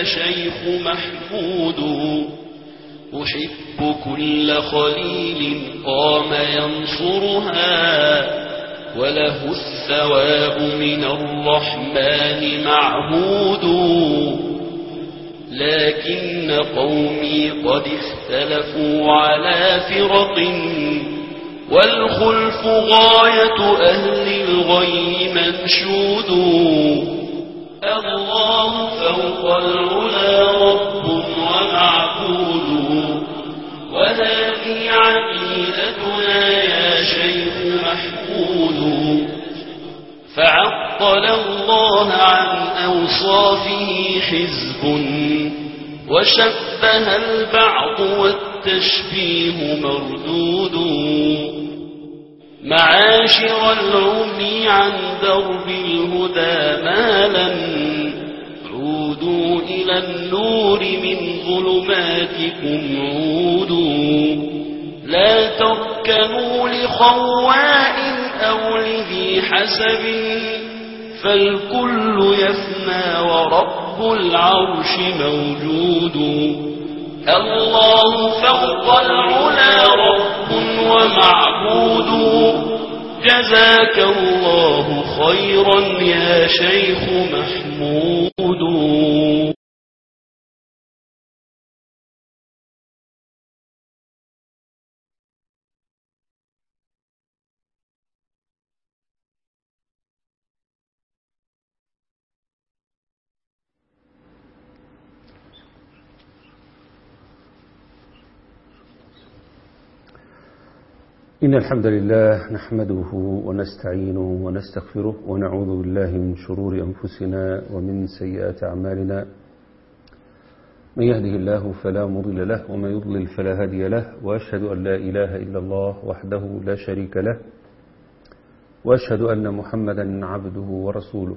يا شيخ محمود أحب كل خليل قام ينصرها وله الثواب من الرحمن معهود لكن قومي قد اختلفوا على فرق والخلف غاية أهل الغي منشود الله فوق العلا رب ومعبود وهذه عقيدتنا يا شيخ محمود فعطل الله عن أوصافه حزب وشبه البعض والتشبيه مردود معاشر العمي عن درب الهدى مالا عودوا إلى النور من ظلماتكم عودوا لا تركنوا لخواء أو لذي حسب فالكل يفنى ورب العرش موجود الله فوق العلا رب ومعبود جزاك الله خيرا يا شيخ محمود إن الحمد لله نحمده ونستعينه ونستغفره ونعوذ بالله من شرور أنفسنا ومن سيئات أعمالنا من يهده الله فلا مضل له ومن يضلل فلا هادي له وأشهد أن لا إله إلا الله وحده لا شريك له وأشهد أن محمدا عبده ورسوله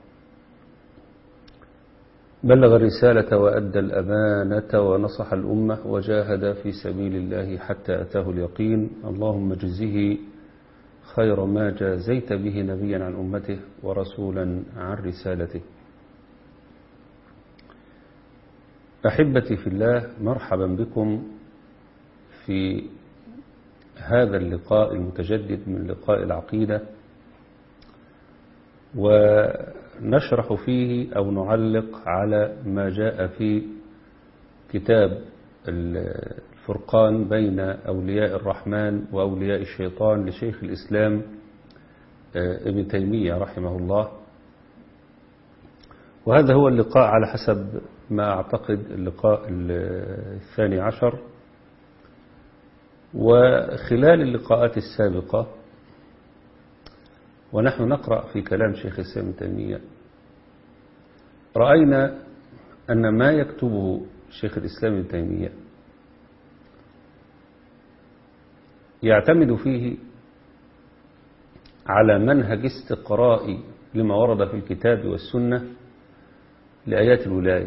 بلغ الرسالة وأدى الأمانة ونصح الأمة وجاهد في سبيل الله حتى أتاه اليقين اللهم جزه خير ما جازيت به نبيا عن أمته ورسولا عن رسالته أحبتي في الله مرحبا بكم في هذا اللقاء المتجدد من لقاء العقيدة ونشرح فيه أو نعلق على ما جاء في كتاب الفرقان بين أولياء الرحمن وأولياء الشيطان لشيخ الإسلام ابن تيمية رحمه الله وهذا هو اللقاء على حسب ما أعتقد اللقاء الثاني عشر وخلال اللقاءات السابقة ونحن نقرأ في كلام شيخ الإسلام ابن تيمية رأينا أن ما يكتبه شيخ الإسلام ابن تيمية يعتمد فيه على منهج استقرائي لما ورد في الكتاب والسنة لآيات الولاية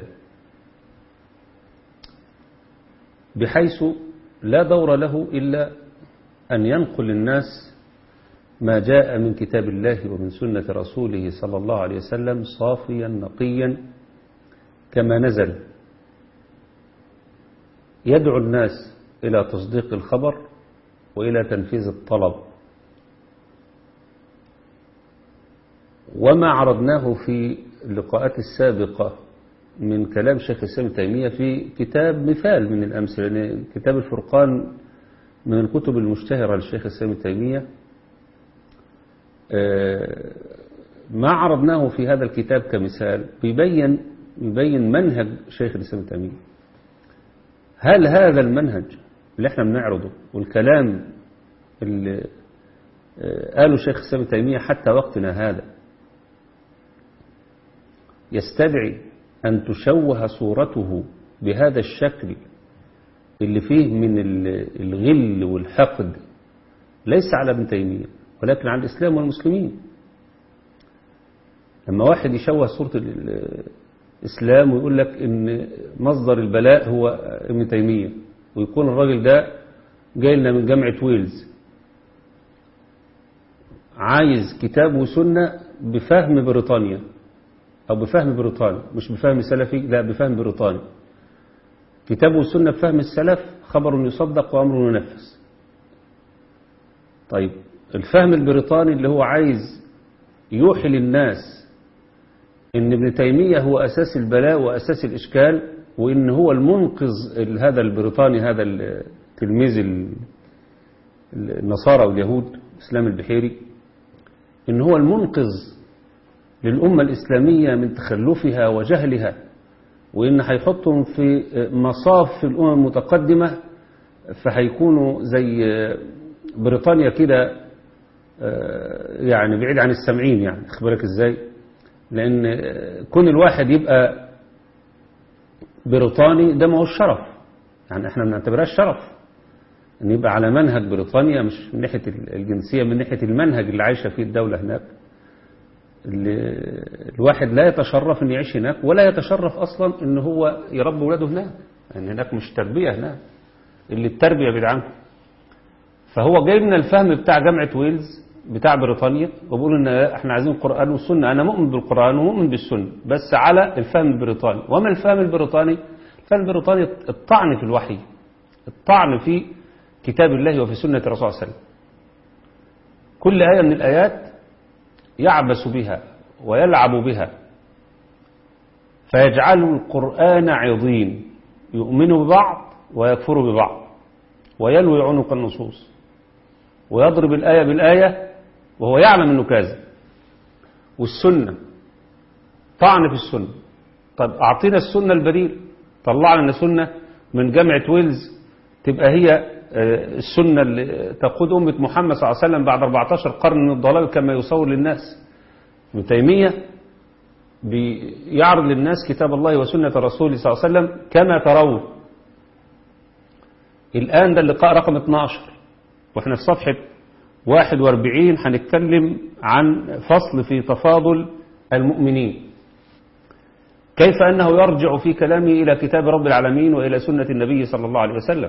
بحيث لا دور له إلا أن ينقل الناس ما جاء من كتاب الله ومن سنة رسوله صلى الله عليه وسلم صافيا نقيا كما نزل يدعو الناس إلى تصديق الخبر وإلى تنفيذ الطلب وما عرضناه في اللقاءات السابقة من كلام شيخ الإسلام تيمية في كتاب مثال من الأمثلة يعني كتاب الفرقان من الكتب المشتهرة للشيخ الإسلام تيمية ما عرضناه في هذا الكتاب كمثال بيبين يبين منهج شيخ الإسلام تيمية هل هذا المنهج اللي احنا بنعرضه والكلام اللي قاله شيخ الإسلام تيمية حتى وقتنا هذا يستدعي أن تشوه صورته بهذا الشكل اللي فيه من الغل والحقد ليس على ابن تيمية ولكن على الإسلام والمسلمين لما واحد يشوه صورة الإسلام ويقول لك إن مصدر البلاء هو ابن تيمية ويكون الراجل ده جاي لنا من جامعة ويلز عايز كتاب وسنة بفهم بريطانيا أو بفهم بريطاني مش بفهم سلفي لا بفهم بريطاني كتاب والسنة بفهم السلف خبر يصدق وأمر ينفذ طيب الفهم البريطاني اللي هو عايز يوحي للناس ان ابن تيمية هو أساس البلاء وأساس الإشكال وإن هو المنقذ هذا البريطاني هذا التلميذ النصارى واليهود إسلام البحيري إن هو المنقذ للأمة الإسلامية من تخلفها وجهلها وإن هيحطهم في مصاف الأمم المتقدمة فهيكونوا زي بريطانيا كده يعني بعيد عن السامعين يعني اخبرك ازاي لأن كون الواحد يبقى بريطاني ده ما هو الشرف يعني احنا بنعتبرها الشرف ان يبقى على منهج بريطانيا مش من ناحية الجنسية من ناحية المنهج اللي عايشة فيه الدولة هناك اللي الواحد لا يتشرف ان يعيش هناك ولا يتشرف اصلا ان هو يربي ولاده هناك لان يعني هناك مش تربية هناك اللي التربية بدعمه فهو جاي لنا الفهم بتاع جامعة ويلز بتاع بريطانيا وبيقول ان احنا عايزين القرآن والسنة انا مؤمن بالقرآن ومؤمن بالسنة بس على الفهم البريطاني وما الفهم البريطاني الفهم البريطاني الطعن في الوحي الطعن في كتاب الله وفي سنة الرسول صلى الله عليه وسلم كل آية من الآيات يعبس بها ويلعب بها فيجعل القرآن عظيم يؤمن ببعض ويكفر ببعض ويلوي عنق النصوص ويضرب الآية بالآية وهو يعلم أنه كاذب والسنة طعن في السنة طب أعطينا السنة البديل طلع لنا سنة من جامعة ويلز تبقى هي السنة اللي تقود أمة محمد صلى الله عليه وسلم بعد 14 قرن من الضلال كما يصور للناس ابن تيمية بيعرض للناس كتاب الله وسنة رسوله صلى الله عليه وسلم كما ترون الآن ده اللقاء رقم 12 واحنا في صفحة 41 هنتكلم عن فصل في تفاضل المؤمنين كيف أنه يرجع في كلامه إلى كتاب رب العالمين وإلى سنة النبي صلى الله عليه وسلم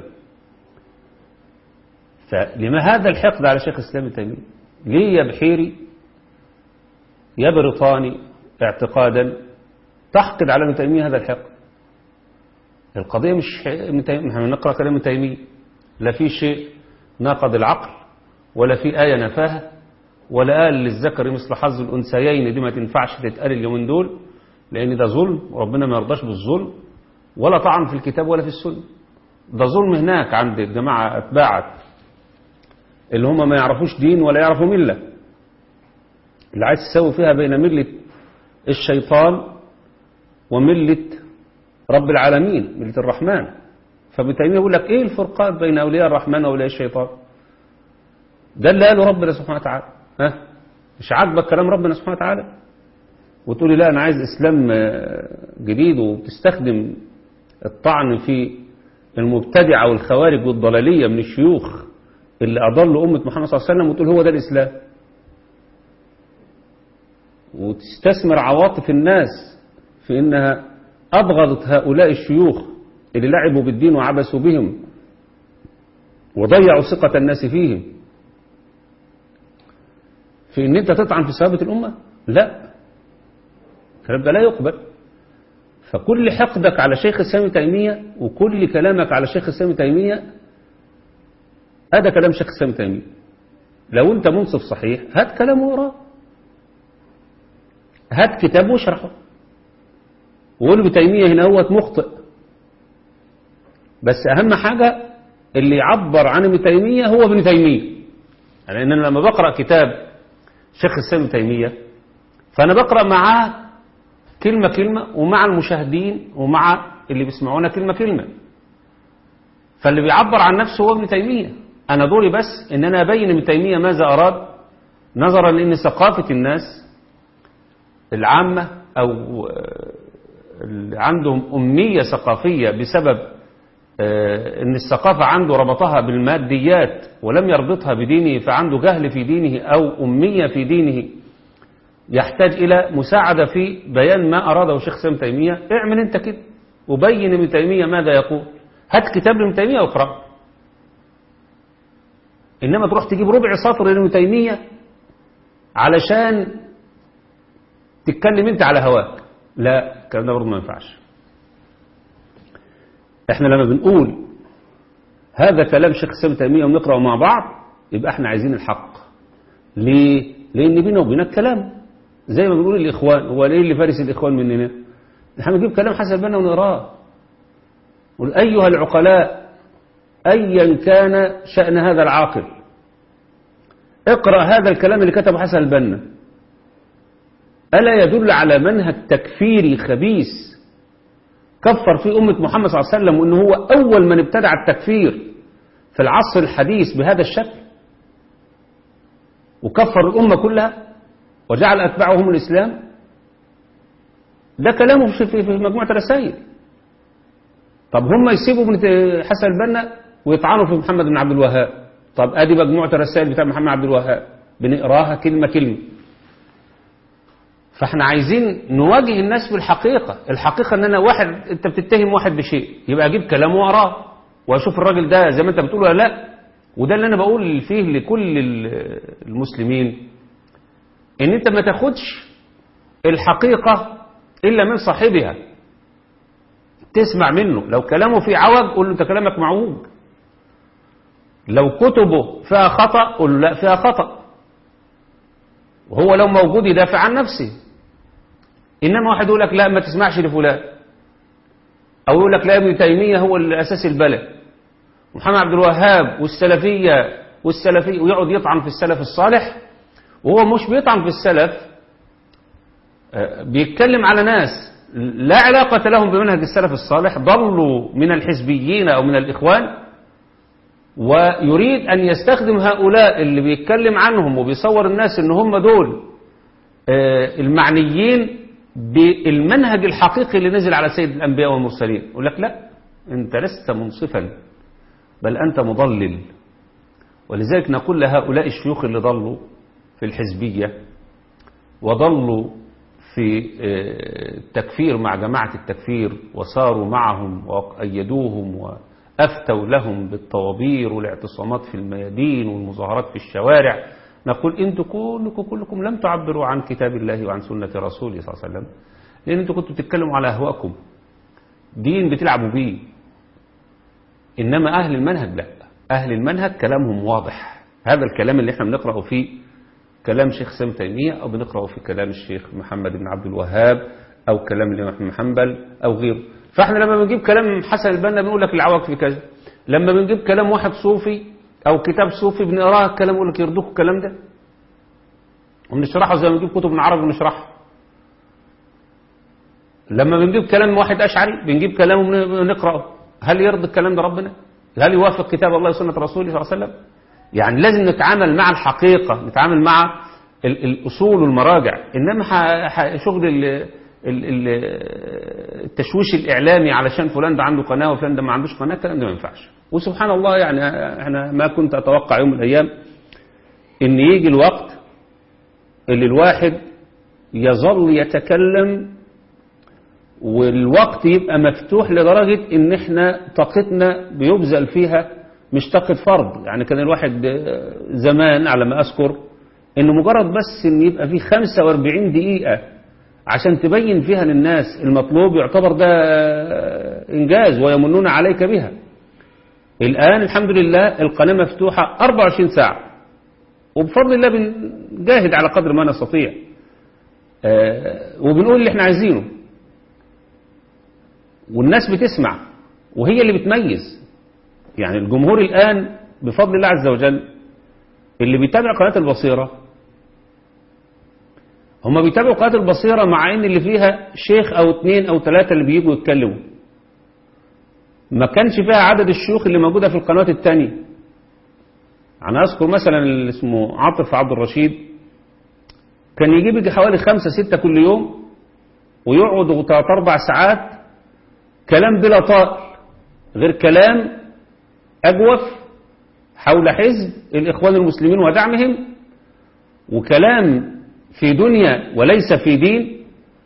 فلما هذا الحقد على شيخ الإسلام تيمية ليه يا بحيري يا بريطاني اعتقادا تحقد على ابن تيمية هذا الحقد القضية مش ابن تيمية احنا نقرأ كلام ابن تيمية لا في شيء ناقض العقل ولا في آية نفاها ولا قال للذكر مثل حظ الأنثيين دي ما تنفعش تتقال اليومين دول لأن ده ظلم وربنا ما يرضاش بالظلم ولا طعن في الكتاب ولا في السنة ده ظلم هناك عند الجماعة أتباعك اللي هم ما يعرفوش دين ولا يعرفوا ملة اللي عايز تسوي فيها بين ملة الشيطان وملة رب العالمين ملة الرحمن فابن تيمية يقول لك ايه الفرقات بين اولياء الرحمن واولياء الشيطان ده اللي قاله ربنا سبحانه وتعالى ها مش عاجبك كلام ربنا سبحانه وتعالى وتقول لي لا انا عايز اسلام جديد وبتستخدم الطعن في المبتدعة والخوارج والضلالية من الشيوخ اللي أضلوا أمة محمد صلى الله عليه وسلم وتقول هو ده الإسلام وتستثمر عواطف الناس في إنها أبغضت هؤلاء الشيوخ اللي لعبوا بالدين وعبثوا بهم وضيعوا ثقة الناس فيهم في إن أنت تطعن في ثوابت الأمة لا الكلام ده لا يقبل فكل حقدك على شيخ الإسلام تيمية وكل كلامك على شيخ الإسلام تيمية هذا كلام شيخ الإسلام تيمية لو أنت منصف صحيح هات كلامه وراه هات كتابه واشرحه وقول ابن تيمية هنا هو مخطئ بس أهم حاجة اللي يعبر عن ابن تيمية هو ابن تيمية لأن أنا لما بقرأ كتاب شيخ الإسلام ابن تيمية فأنا بقرأ معاه كلمة كلمة ومع المشاهدين ومع اللي بيسمعونا كلمة كلمة فاللي بيعبر عن نفسه هو ابن تيمية أنا دوري بس إن أنا أبين ابن تيمية ماذا أراد نظرا لأن ثقافة الناس العامة أو عندهم أمية ثقافية بسبب أن الثقافة عنده ربطها بالماديات ولم يربطها بدينه فعنده جهل في دينه أو أمية في دينه يحتاج إلى مساعدة في بيان ما أراده شيخ سام تيمية اعمل أنت كده وبين ابن تيمية ماذا يقول هات كتاب ابن تيمية واقرأ إنما تروح تجيب ربع سطر لابن تيمية علشان تتكلم أنت على هواك لا الكلام ده برضه ما ينفعش احنا لما بنقول هذا كلام شيخ الاسلام تيميه ونقراه مع بعض يبقى احنا عايزين الحق ليه لان بينا وبينك كلام زي ما بنقول الاخوان هو ليه اللي فارس الاخوان مننا احنا بنجيب كلام حسن البنا ونقراه قل ايها العقلاء ايا كان شان هذا العاقل اقرا هذا الكلام اللي كتبه حسن البنا الا يدل على منهج تكفيري خبيث كفر فيه أمة محمد صلى الله عليه وسلم وأنه هو أول من ابتدع التكفير في العصر الحديث بهذا الشكل وكفر الأمة كلها وجعل أتباعهم الإسلام ده كلامه في, في, في مجموعة رسائل طب هم يسيبوا ابن حسن البنا ويطعنوا في محمد بن عبد الوهاب طب ادي مجموعة الرسائل بتاع محمد عبد الوهاب بنقراها كلمة كلمة فاحنا عايزين نواجه الناس بالحقيقة الحقيقة ان انا واحد انت بتتهم واحد بشيء يبقى اجيب كلامه واراه واشوف الراجل ده زي ما انت بتقول ولا لا وده اللي انا بقول فيه لكل المسلمين ان انت ما تاخدش الحقيقة الا من صاحبها تسمع منه لو كلامه فيه عوج قول له انت كلامك معوج لو كتبه فيها خطأ قول له لا فيها خطأ وهو لو موجود يدافع عن نفسه إنما واحد يقول لك لا ما تسمعش لفلان أو يقول لك لا ابن تيمية هو الأساس البلد محمد عبد الوهاب والسلفية والسلفية ويقعد يطعن في السلف الصالح وهو مش بيطعن في السلف بيتكلم على ناس لا علاقة لهم بمنهج السلف الصالح ضلوا من الحزبيين أو من الإخوان ويريد أن يستخدم هؤلاء اللي بيتكلم عنهم وبيصور الناس ان هم دول المعنيين بالمنهج الحقيقي اللي نزل على سيد الأنبياء والمرسلين يقول لك لا أنت لست منصفا بل أنت مضلل ولذلك نقول لهؤلاء الشيوخ اللي ضلوا في الحزبية وضلوا في التكفير مع جماعة التكفير وصاروا معهم وأيدوهم وأفتوا لهم بالطوابير والاعتصامات في الميادين والمظاهرات في الشوارع نقول انتوا كلكم كلكم لم تعبروا عن كتاب الله وعن سنة رسوله صلى الله عليه وسلم لأن انتوا كنتوا بتتكلموا على أهواءكم دين بتلعبوا بيه إنما أهل المنهج لا أهل المنهج كلامهم واضح هذا الكلام اللي احنا بنقرأه فيه كلام شيخ سام تيمية أو بنقرأه في كلام الشيخ محمد بن عبد الوهاب أو كلام الإمام بن حنبل أو غيره فاحنا لما بنجيب كلام حسن البنا بنقول لك العوج في كذا لما بنجيب كلام واحد صوفي أو كتاب صوفي بنقراه الكلام يقول لك يرضوك الكلام ده وبنشرحه زي ما بنجيب كتب من عربي ونشرحها لما بنجيب كلام واحد أشعري بنجيب كلامه ونقرأه هل يرضي الكلام ده ربنا هل يوافق كتاب الله وسنة رسوله صلى الله عليه وسلم يعني لازم نتعامل مع الحقيقة نتعامل مع الأصول والمراجع إنما شغل التشويش الإعلامي علشان فلان ده عنده قناة وفلان ده ما عندوش قناة الكلام ده ما ينفعش وسبحان الله يعني احنا ما كنت أتوقع يوم من الأيام إن يجي الوقت اللي الواحد يظل يتكلم والوقت يبقى مفتوح لدرجة ان احنا طاقتنا بيبذل فيها مش طاقة فرض يعني كان الواحد زمان على ما اذكر انه مجرد بس ان يبقى فيه 45 دقيقة عشان تبين فيها للناس المطلوب يعتبر ده انجاز ويمنون عليك بها الان الحمد لله القناة مفتوحة 24 ساعة وبفضل الله بنجاهد على قدر ما نستطيع وبنقول اللي احنا عايزينه والناس بتسمع وهي اللي بتميز يعني الجمهور الآن بفضل الله عز وجل اللي بيتابع قناة البصيرة هم بيتابعوا قناة البصيرة مع ان اللي فيها شيخ او اتنين او تلاتة اللي بيجوا يتكلموا ما كانش فيها عدد الشيوخ اللي موجودة في القنوات التانية أنا أذكر مثلا اللي اسمه عاطف عبد الرشيد كان يجيب يجي حوالي خمسة ستة كل يوم ويقعدوا ثلاث أربع ساعات كلام بلا طائل غير كلام أجوف حول حزب الإخوان المسلمين ودعمهم وكلام في دنيا وليس في دين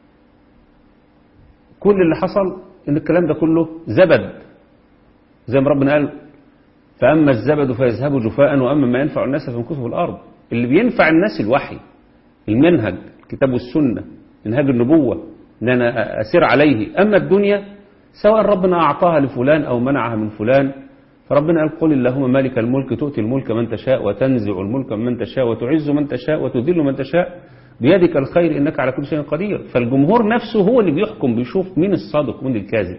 كل اللي حصل ان الكلام ده كله زبد زي ما ربنا قال فأما الزبد فيذهب جفاء وأما ما ينفع الناس فيمكثه في الأرض اللي بينفع الناس الوحي المنهج الكتاب والسنة منهج النبوة ان انا اسير عليه اما الدنيا سواء ربنا اعطاها لفلان او منعها من فلان فربنا قال قل اللهم مالك الملك تؤتي الملك من تشاء وتنزع الملك من تشاء وتعز من تشاء وتذل من تشاء بيدك الخير انك على كل شيء قدير فالجمهور نفسه هو اللي بيحكم بيشوف مين الصادق ومين الكاذب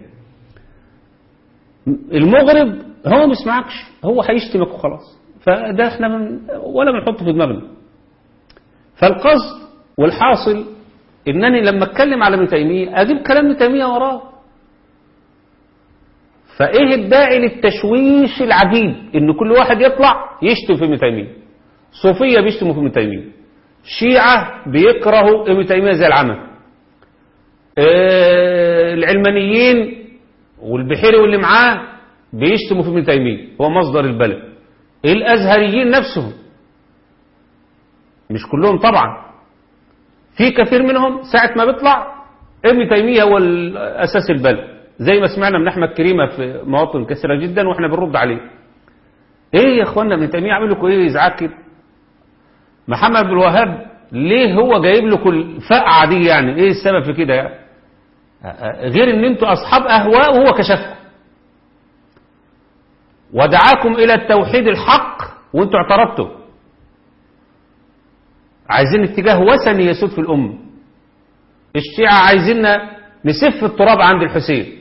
المغرب هو ما بيسمعكش هو هيشتمك وخلاص فده احنا من ولا بنحطه في دماغنا فالقصد والحاصل انني لما اتكلم على ابن تيميه اجيب كلام ابن تيميه وراه فايه الداعي للتشويش العجيب ان كل واحد يطلع يشتم في ابن تيميه صوفيه بيشتموا في ابن تيميه شيعه بيكرهوا ابن تيميه زي العمى آه العلمانيين والبحيري واللي معاه بيشتموا في ابن تيميه هو مصدر البلد الازهريين نفسهم مش كلهم طبعا في كثير منهم ساعة ما بيطلع ابن تيمية هو أساس البلد زي ما سمعنا من أحمد كريمة في مواطن كثيرة جدا وإحنا بنرد عليه إيه يا إخوانا ابن تيمية عامل لكم إيه إزعاج كده محمد بن الوهاب ليه هو جايب لكم الفقعة دي يعني إيه السبب في كده يعني غير إن أنتوا أصحاب أهواء وهو كشفكم ودعاكم إلى التوحيد الحق وأنتوا اعترضتم عايزين اتجاه وثني يسود في الأمة الشيعة عايزيننا نسف التراب عند الحسين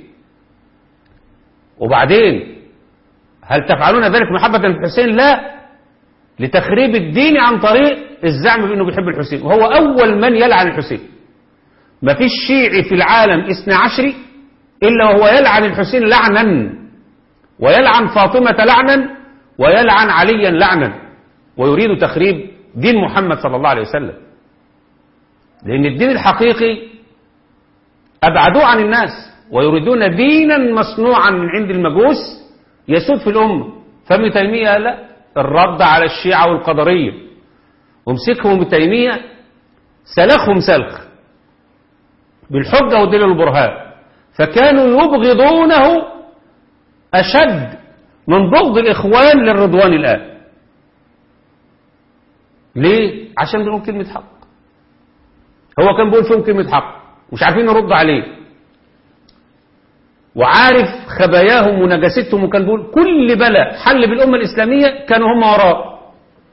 وبعدين هل تفعلون ذلك محبة للحسين لا لتخريب الدين عن طريق الزعم بأنه بيحب الحسين وهو أول من يلعن الحسين ما فيش شيعي في العالم اثنى عشري إلا وهو يلعن الحسين لعنا ويلعن فاطمة لعنا ويلعن عليا لعنا ويريد تخريب دين محمد صلى الله عليه وسلم لأن الدين الحقيقي أبعدوه عن الناس ويريدون دينا مصنوعا من عند المجوس يسود في الأمة فابن تيمية لا الرد على الشيعة والقدرية ومسكهم ابن تيمية سلخهم سلخ بالحجة والدليل البرهان فكانوا يبغضونه أشد من بغض الإخوان للرضوان الآن ليه؟ عشان بيقول كلمة حق هو كان بيقول فيهم كلمة حق مش عارفين نرد عليه وعارف خباياهم ونجاستهم وكان بيقول كل بلاء حل بالأمة الإسلامية كانوا هم وراه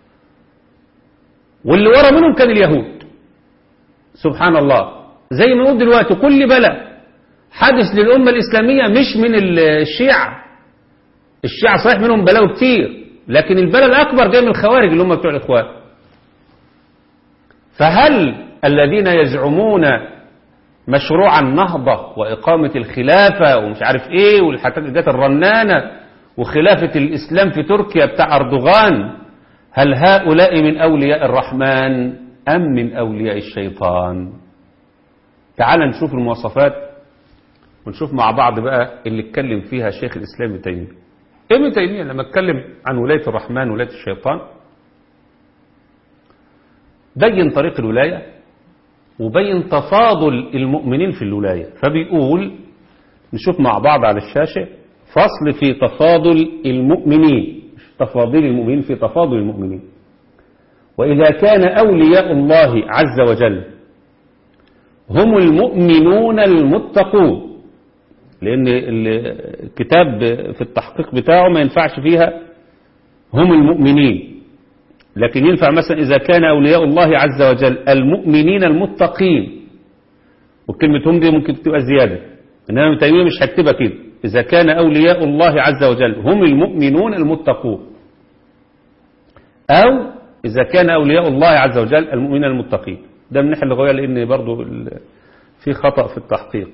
واللي ورا منهم كان اليهود سبحان الله زي ما نقول دلوقتي كل بلاء حدث للأمة الإسلامية مش من الشيعة الشيعة صحيح منهم بلاوي كتير لكن البلاء الأكبر جاي من الخوارج اللي هم بتوع الإخوان فهل الذين يزعمون مشروع النهضة وإقامة الخلافة ومش عارف إيه والحاجات الرنانة وخلافة الإسلام في تركيا بتاع أردوغان هل هؤلاء من أولياء الرحمن أم من أولياء الشيطان تعال نشوف المواصفات ونشوف مع بعض بقى اللي اتكلم فيها شيخ الإسلام ابن تيمية ابن تيمية لما اتكلم عن ولاية الرحمن ولاية الشيطان بين طريق الولاية وبين تفاضل المؤمنين في الولاية فبيقول نشوف مع بعض على الشاشة فصل في تفاضل المؤمنين تفاضل المؤمنين في تفاضل المؤمنين وإذا كان أولياء الله عز وجل هم المؤمنون المتقون لأن الكتاب في التحقيق بتاعه ما ينفعش فيها هم المؤمنين لكن ينفع مثلا إذا كان أولياء الله عز وجل المؤمنين المتقين وكلمة هم دي ممكن تبقى زيادة إنما ابن تيمية مش هكتبها كده إذا كان أولياء الله عز وجل هم المؤمنون المتقون أو إذا كان أولياء الله عز وجل المؤمنين المتقين ده من ناحية اللغوية لأن برضو في خطأ في التحقيق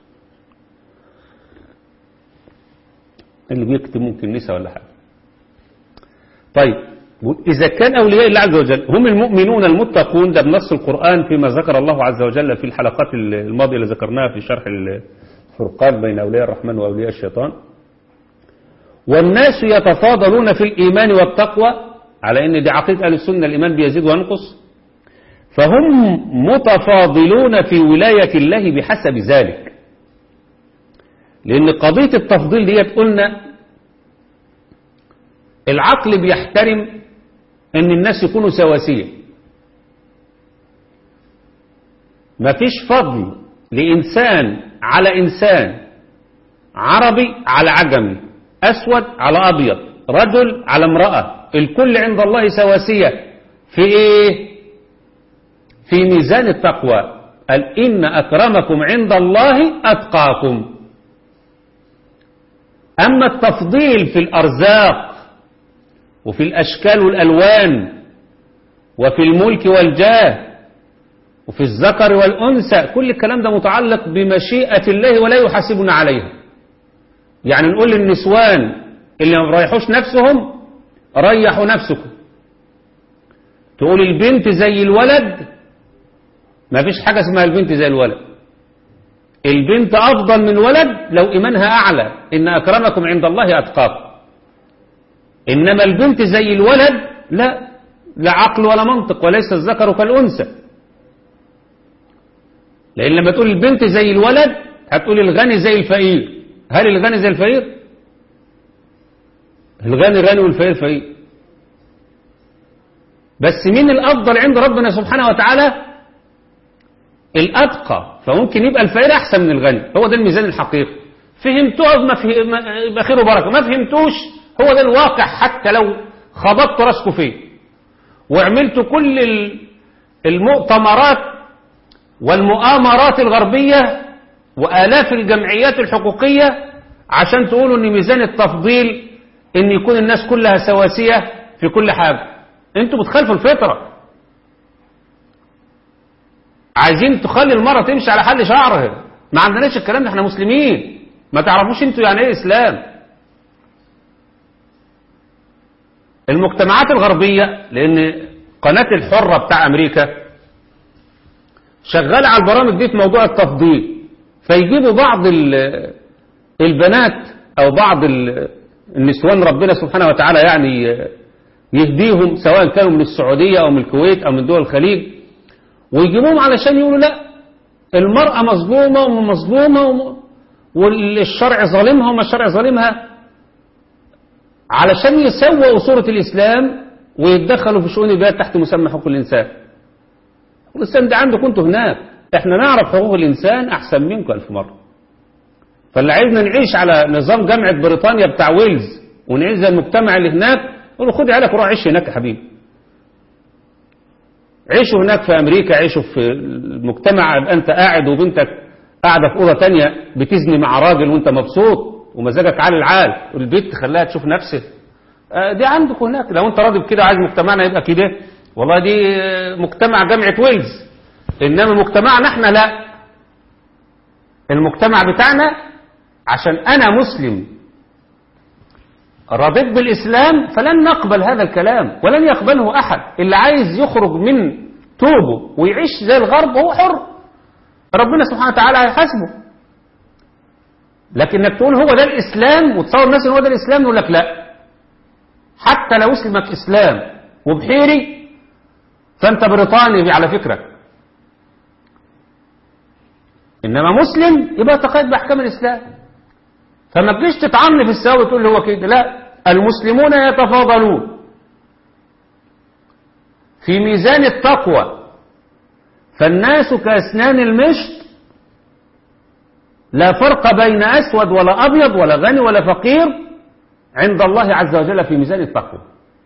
اللي بيكتب ممكن نساء ولا حاجة طيب إذا كان أولياء الله عز وجل هم المؤمنون المتقون ده بنص القرآن فيما ذكر الله عز وجل في الحلقات الماضية اللي ذكرناها في شرح الفرقان بين أولياء الرحمن وأولياء الشيطان والناس يتفاضلون في الإيمان والتقوى على أن دي عقيدة أهل السنة الإيمان بيزيد وينقص فهم متفاضلون في ولاية الله بحسب ذلك لأن قضية التفضيل ديت قلنا العقل بيحترم أن الناس يكونوا سواسية مفيش فضل لإنسان على إنسان عربي على عجمي أسود على أبيض رجل على امرأة الكل عند الله سواسية في إيه في ميزان التقوى قال إن أكرمكم عند الله أتقاكم أما التفضيل في الأرزاق وفي الأشكال والألوان وفي الملك والجاه وفي الذكر والأنثى كل الكلام ده متعلق بمشيئة الله ولا يحاسبنا عليها يعني نقول للنسوان اللي ما بريحوش نفسهم ريحوا نفسكم تقول البنت زي الولد ما فيش حاجة اسمها البنت زي الولد البنت أفضل من ولد لو إيمانها أعلى إن أكرمكم عند الله أتقاكم إنما البنت زي الولد لا لا عقل ولا منطق وليس الذكر كالأنثى لأن لما تقول البنت زي الولد هتقول الغني زي الفقير هل الغني زي الفقير الغني غني والفقير فقير بس مين الأفضل عند ربنا سبحانه وتعالى الأتقى فممكن يبقى الفقير أحسن من الغني هو ده الميزان الحقيقي فهمتوه ما فيه يبقى خير وبركة ما فهمتوش هو ده الواقع حتى لو خبطت راسكم فيه وعملتوا كل المؤتمرات والمؤامرات الغربية وآلاف الجمعيات الحقوقية عشان تقولوا ان ميزان التفضيل ان يكون الناس كلها سواسية في كل حاجة انتوا بتخالفوا الفطرة عايزين تخلي المرأة تمشي على حل شعرها ما عندناش الكلام ده احنا مسلمين ما تعرفوش انتوا يعني ايه اسلام المجتمعات الغربية لان قناة الحرة بتاع امريكا شغالة على البرامج دي في موضوع التفضيل فيجيبوا بعض البنات او بعض النسوان ربنا سبحانه وتعالى يعني يهديهم سواء كانوا من السعودية او من الكويت او من دول الخليج ويجيبوهم علشان يقولوا لا المرأة مظلومة ومظلومة والشرع ظالمها وما الشرع ظالمها علشان يسووا صورة الإسلام ويتدخلوا في شؤون البلاد تحت مسمى حقوق الإنسان الإنسان ده عندكم انتوا هناك احنا نعرف حقوق الإنسان أحسن منكم ألف مرة فاللي عايزنا نعيش على نظام جامعة بريطانيا بتاع ويلز ونعيش زي المجتمع اللي هناك قولوا خد عيالك وروح عيش هناك يا حبيبي عيشوا هناك في أمريكا عيشوا في المجتمع يبقى أنت قاعد وبنتك قاعدة في أوضة تانية بتزني مع راجل وأنت مبسوط ومزاجك عال العال والبيت تخليها تشوف نفسها دي عندك هناك لو أنت راضي بكده عايز مجتمعنا يبقى كده والله دي مجتمع جامعة ويلز إنما مجتمعنا احنا لا المجتمع بتاعنا عشان أنا مسلم رضيت بالإسلام فلن نقبل هذا الكلام ولن يقبله أحد اللي عايز يخرج من توبه ويعيش زي الغرب هو حر ربنا سبحانه وتعالى هيحاسبه لكن انك تقول هو ده الإسلام وتصور الناس ان هو ده الإسلام يقول لك لا حتى لو اسلمك إسلام وبحيري فأنت بريطاني على فكرة إنما مسلم يبقى تقيد بأحكام الإسلام فما تجيش تطعني في الساوي تقول له هو كده لا المسلمون يتفاضلون في ميزان التقوى فالناس كأسنان المشط لا فرق بين أسود ولا أبيض ولا غني ولا فقير عند الله عز وجل في ميزان التقوى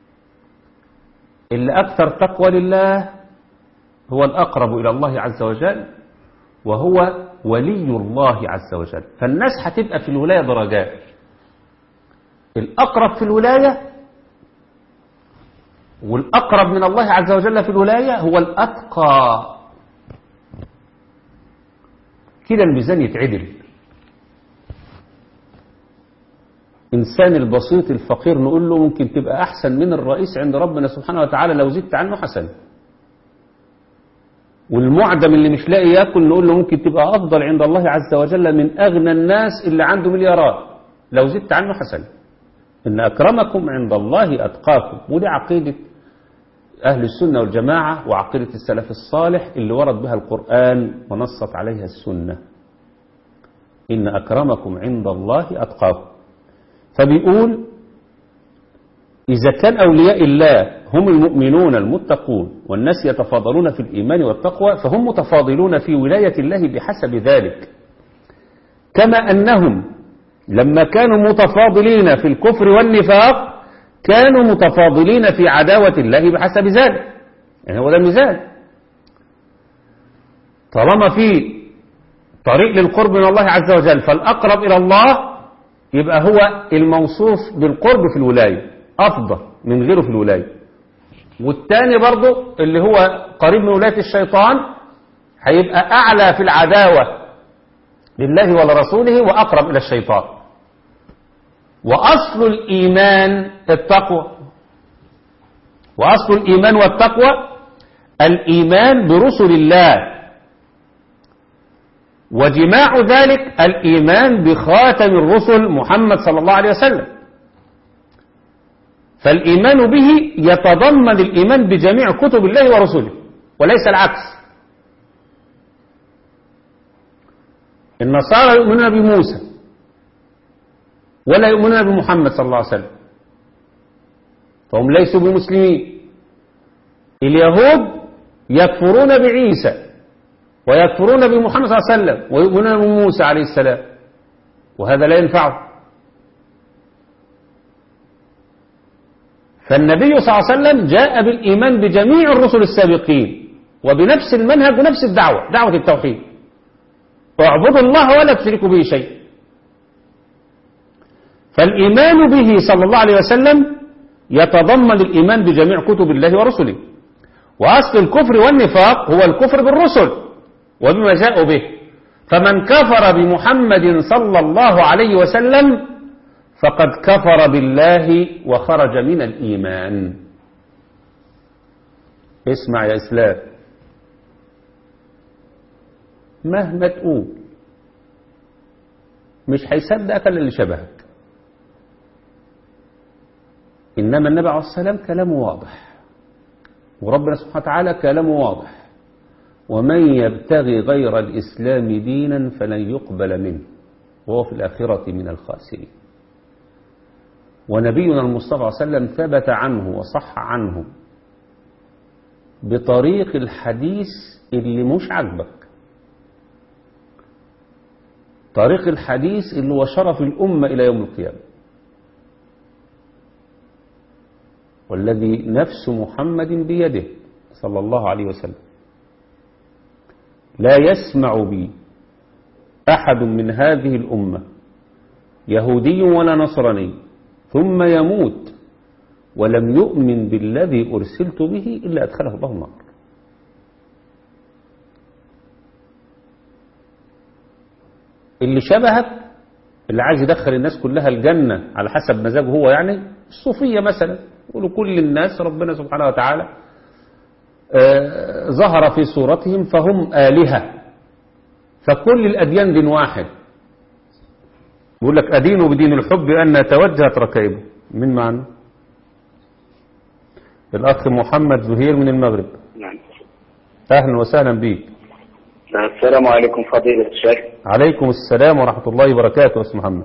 اللي أكثر تقوى لله هو الأقرب إلى الله عز وجل وهو ولي الله عز وجل فالناس هتبقى في الولاية درجات الأقرب في الولاية والأقرب من الله عز وجل في الولاية هو الأتقى كده الميزان يتعدل إنسان البسيط الفقير نقول له ممكن تبقى أحسن من الرئيس عند ربنا سبحانه وتعالى لو زدت عنه حسن والمعدم اللي مش لاقي ياكل نقول له ممكن تبقى أفضل عند الله عز وجل من أغنى الناس اللي عنده مليارات لو زدت عنه حسن إن أكرمكم عند الله أتقاكم ودي عقيدة أهل السنة والجماعة وعقيدة السلف الصالح اللي ورد بها القرآن ونصت عليها السنة إن أكرمكم عند الله أتقاكم فبيقول إذا كان أولياء الله هم المؤمنون المتقون والناس يتفاضلون في الإيمان والتقوى فهم متفاضلون في ولاية الله بحسب ذلك كما أنهم لما كانوا متفاضلين في الكفر والنفاق كانوا متفاضلين في عداوة الله بحسب ذلك يعني هو ده الميزان طالما في طريق للقرب من الله عز وجل فالأقرب إلى الله يبقى هو الموصوف بالقرب في الولاية أفضل من غيره في الولاية والتاني برضه اللي هو قريب من ولاية الشيطان هيبقى أعلى في العداوة لله ولرسوله وأقرب إلى الشيطان وأصل الإيمان التقوى وأصل الإيمان والتقوى الإيمان برسل الله وجماع ذلك الإيمان بخاتم الرسل محمد صلى الله عليه وسلم فالإيمان به يتضمن الإيمان بجميع كتب الله ورسله وليس العكس النصارى يؤمنون بموسى ولا يؤمنون بمحمد صلى الله عليه وسلم فهم ليسوا بمسلمين اليهود يكفرون بعيسى ويكفرون بمحمد صلى الله عليه وسلم ويؤمنون بموسى عليه السلام وهذا لا ينفعه فالنبي صلى الله عليه وسلم جاء بالإيمان بجميع الرسل السابقين وبنفس المنهج ونفس الدعوة دعوة التوحيد واعبدوا الله ولا تشركوا به شيء فالإيمان به صلى الله عليه وسلم يتضمن الإيمان بجميع كتب الله ورسله وأصل الكفر والنفاق هو الكفر بالرسل وبما جاءوا به فمن كفر بمحمد صلى الله عليه وسلم فقد كفر بالله وخرج من الإيمان اسمع يا إسلام مهما تقول مش هيصدقك الا اللي شبهك إنما النبي عليه الصلاة والسلام كلامه واضح وربنا سبحانه وتعالى كلامه واضح ومن يبتغي غير الإسلام دينا فلن يقبل منه وهو في الآخرة من الخاسرين ونبينا المصطفى صلى الله عليه وسلم ثبت عنه وصح عنه بطريق الحديث اللي مش عاجبك طريق الحديث اللي هو شرف الأمة إلى يوم القيامة والذي نفس محمد بيده صلى الله عليه وسلم لا يسمع بي أحد من هذه الأمة يهودي ولا نصراني ثم يموت ولم يؤمن بالذي أرسلت به إلا أدخله الله النار اللي شبهك اللي عايز يدخل الناس كلها الجنة على حسب مزاجه هو يعني الصوفية مثلا يقولوا كل الناس ربنا سبحانه وتعالى آه ظهر في صورتهم فهم آلهة فكل الأديان دين واحد يقول لك أدين بدين الحب أن توجهت ركائبه من معنى الأخ محمد زهير من المغرب نعم أهلا وسهلا بك السلام عليكم فضيلة الشيخ عليكم السلام ورحمة الله وبركاته أستاذ محمد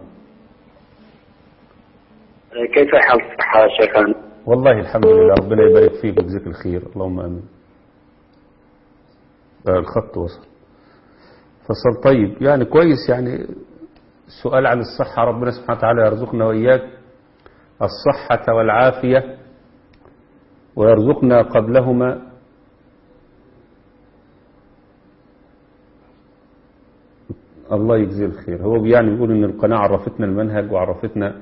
كيف حال الصحة شيخنا والله الحمد لله ربنا يبارك فيك ويجزيك الخير اللهم امين آه الخط وصل فصل طيب يعني كويس يعني السؤال عن الصحة ربنا سبحانه وتعالى يرزقنا وإياك الصحة والعافية ويرزقنا قبلهما الله يجزيه الخير هو يعني بيقول ان القناة عرفتنا المنهج وعرفتنا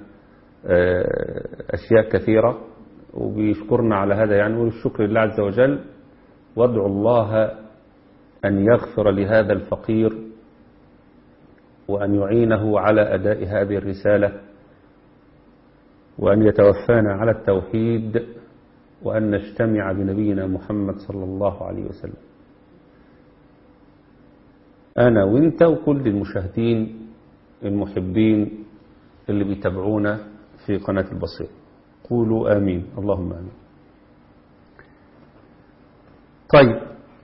أشياء كثيرة وبيشكرنا على هذا يعني والشكر لله عز وجل وادعو الله أن يغفر لهذا الفقير وأن يعينه على أداء هذه الرسالة وأن يتوفانا على التوحيد وأن نجتمع بنبينا محمد صلى الله عليه وسلم أنا وإنت وكل المشاهدين المحبين اللي بيتابعونا في قناة البصير قولوا آمين اللهم آمين طيب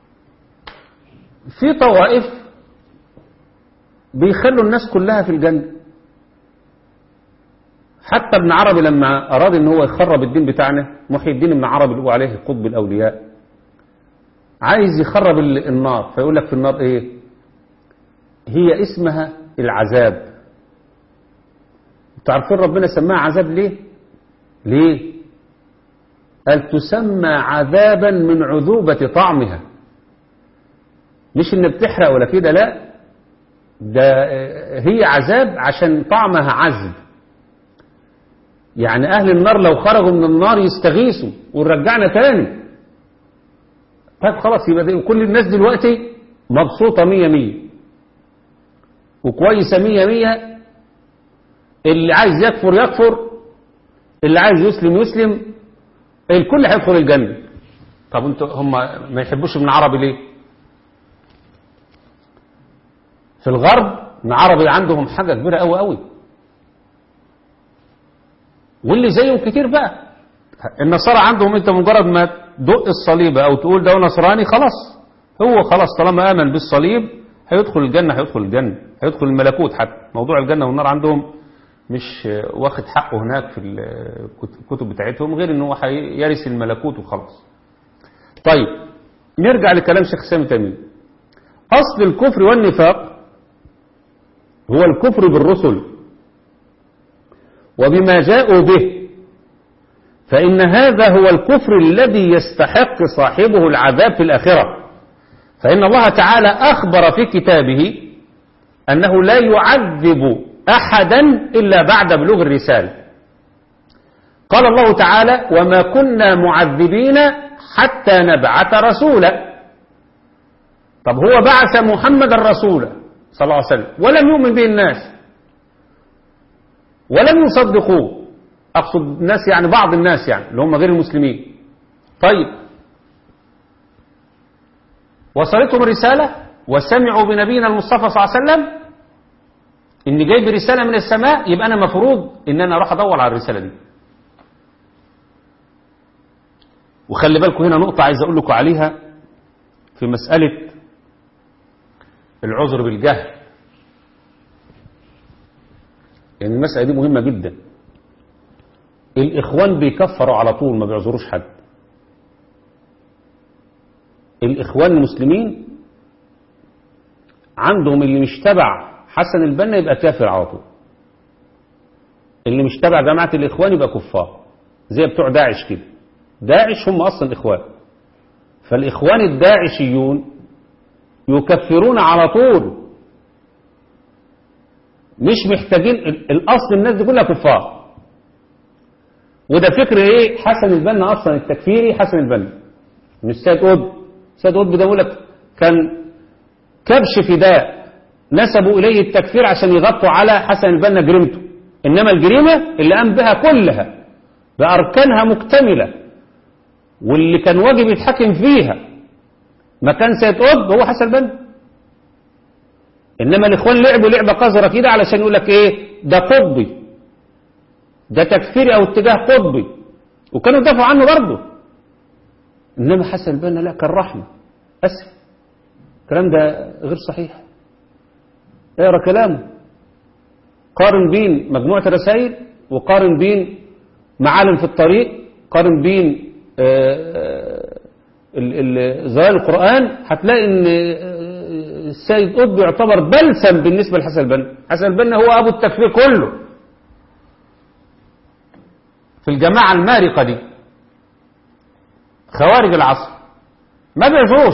في طوائف بيخلوا الناس كلها في الجنة حتى ابن عربي لما أراد ان هو يخرب الدين بتاعنا محي الدين ابن عربي اللي هو عليه قطب الأولياء عايز يخرب ال- النار فيقول لك في النار ايه هي اسمها العذاب تعرفين ربنا سماها عذاب ليه ليه قال تسمى عذابا من عذوبة طعمها مش ان بتحرق ولا كده لا ده آه، هي عذاب عشان طعمها عذب يعني اهل النار لو خرجوا من النار يستغيثوا ونرجعنا تاني طيب خلاص يبقى دي- كل الناس دلوقتي مبسوطة مية مية وكويسة مية مية اللي عايز يكفر يكفر اللي عايز يسلم يسلم الكل هيدخل الجنة طب انتوا هم ما يحبوش ابن عربي ليه في الغرب ابن عربي عندهم حاجة كبيرة قوي قوي واللي زيهم كتير بقى النصارى عندهم انت مجرد ما تدق الصليب او تقول ده نصراني خلاص هو خلاص طالما امن بالصليب هيدخل الجنة هيدخل الجنة هيدخل الملكوت حتى موضوع الجنة والنار عندهم مش واخد حقه هناك في الكتب بتاعتهم غير ان هو هيرث الملكوت وخلاص طيب نرجع لكلام شيخ سامي تميم اصل الكفر والنفاق هو الكفر بالرسل وبما جاءوا به فإن هذا هو الكفر الذي يستحق صاحبه العذاب في الآخرة فإن الله تعالى أخبر في كتابه أنه لا يعذب أحدا إلا بعد بلوغ الرسالة قال الله تعالى وما كنا معذبين حتى نبعث رسولا طب هو بعث محمد رسولا صلى الله عليه وسلم ولم يؤمن به الناس ولم يصدقوه أقصد الناس يعني بعض الناس يعني اللي هم غير المسلمين طيب وصلتهم الرسالة وسمعوا بنبينا المصطفى صلى الله عليه وسلم إني جايب رسالة من السماء يبقى أنا مفروض إن أنا أروح أدور على الرسالة دي وخلي بالكم هنا نقطة عايز أقول لكم عليها في مسألة العذر بالجهل يعني المسألة دي مهمة جدا الإخوان بيكفروا على طول ما بيعذروش حد الإخوان المسلمين عندهم اللي مش تبع حسن البنا يبقى كافر على طول اللي مش تبع جماعة الإخوان يبقى كفار زي بتوع داعش كده داعش هم أصلا إخوان فالإخوان الداعشيون يكفرون على طول مش محتاجين الأصل الناس دي كلها كفار وده فكر ايه حسن البنا اصلا التكفيري حسن البنا مش سيد قطب سيد قطب ده يقول لك كان كبش فداء نسبوا اليه التكفير عشان يغطوا على حسن البنا جريمته انما الجريمه اللي قام بها كلها باركانها مكتمله واللي كان واجب يتحكم فيها مكان سيد قطب هو حسن البنا انما الاخوان لعبوا لعبه قذره كده علشان يقول لك ايه ده قطبي ده تكفيري او اتجاه قطبي وكانوا يدافعوا عنه برضه انما حسن البنا لا كان رحمه اسف الكلام ده غير صحيح اقرا كلامه قارن بين مجموعه الرسائل وقارن بين معالم في الطريق قارن بين ظلال القرآن هتلاقي ان السيد قطب يعتبر بلسم بالنسبة لحسن البنا حسن البنا هو ابو التكفير كله في الجماعة المارقة دي خوارج العصر ما بيعذروش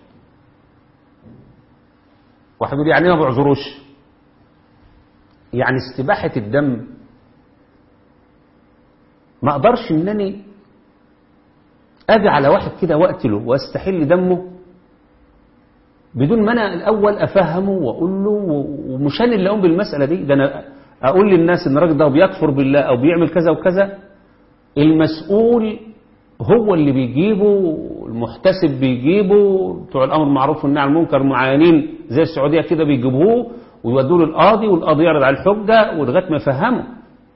واحد يقول يعني ما بيعذروش يعني استباحة الدم ما اقدرش انني اجي على واحد كده واقتله واستحل دمه بدون ما انا الاول افهمه واقول له ومش انا اللي اقوم بالمساله دي ده انا اقول للناس ان الراجل ده بيكفر بالله او بيعمل كذا وكذا المسؤول هو اللي بيجيبه المحتسب بيجيبه بتوع الامر المعروف والنهي عن المنكر معينين زي السعوديه كده بيجيبوه ويودوه للقاضي والقاضي يعرض على الحجه ولغايه ما يفهمه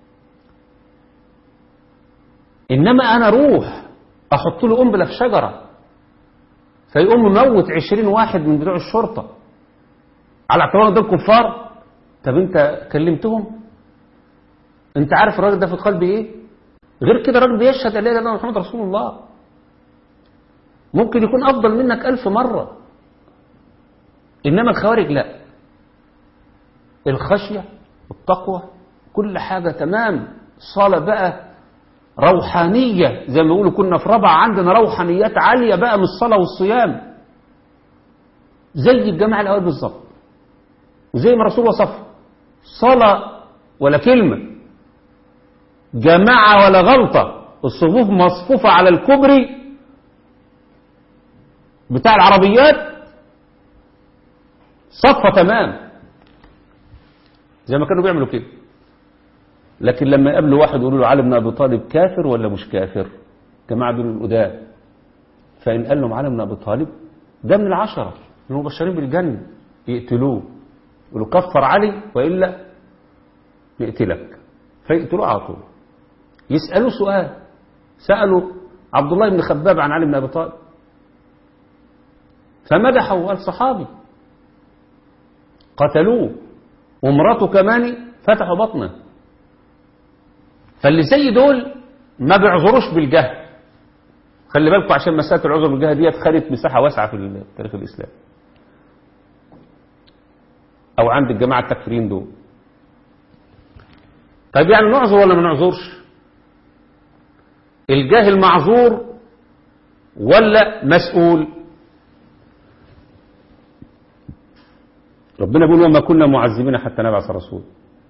انما انا اروح احط له قنبله في شجره فيقوم مموت عشرين واحد من بتوع الشرطه على اعتبار دول كفار طب انت كلمتهم انت عارف الراجل ده في قلبه ايه غير كده الراجل بيشهد ان لا اله الا الله محمد رسول الله ممكن يكون افضل منك الف مرة انما الخوارج لا الخشية والتقوى كل حاجة تمام صلاة بقى روحانية زي ما بيقولوا كنا في ربع عندنا روحانيات عالية بقى من الصلاة والصيام زي الجماعة الأول بالظبط وزي ما الرسول وصفه صلاة ولا كلمة جماعة ولا غلطة الصفوف مصفوفة على الكبري بتاع العربيات صفة تمام زي ما كانوا بيعملوا كده لكن لما يقابلوا واحد يقولوا له علي بن ابي طالب كافر ولا مش كافر جماعه دول القدام فان قال لهم علي بن ابي طالب ده من العشره المبشرين بالجنه يقتلوه يقولوا كفر علي والا نقتلك فيقتلوه على طول يسالوه سؤال سالوا عبد الله بن خباب عن علي بن ابي طالب فمدحه وقال صحابي قتلوه ومراته كمان فتحوا بطنه فاللي زي دول ما بيعذروش بالجهل خلي بالكم عشان مسألة العذر بالجهل ديت خدت مساحة واسعة في التاريخ الإسلامي أو عند الجماعة التكفيرين دول طيب يعني نعذر ولا ما نعذرش الجاهل معذور ولا مسؤول ربنا بيقول وما كنا معذبين حتى نبعث رسول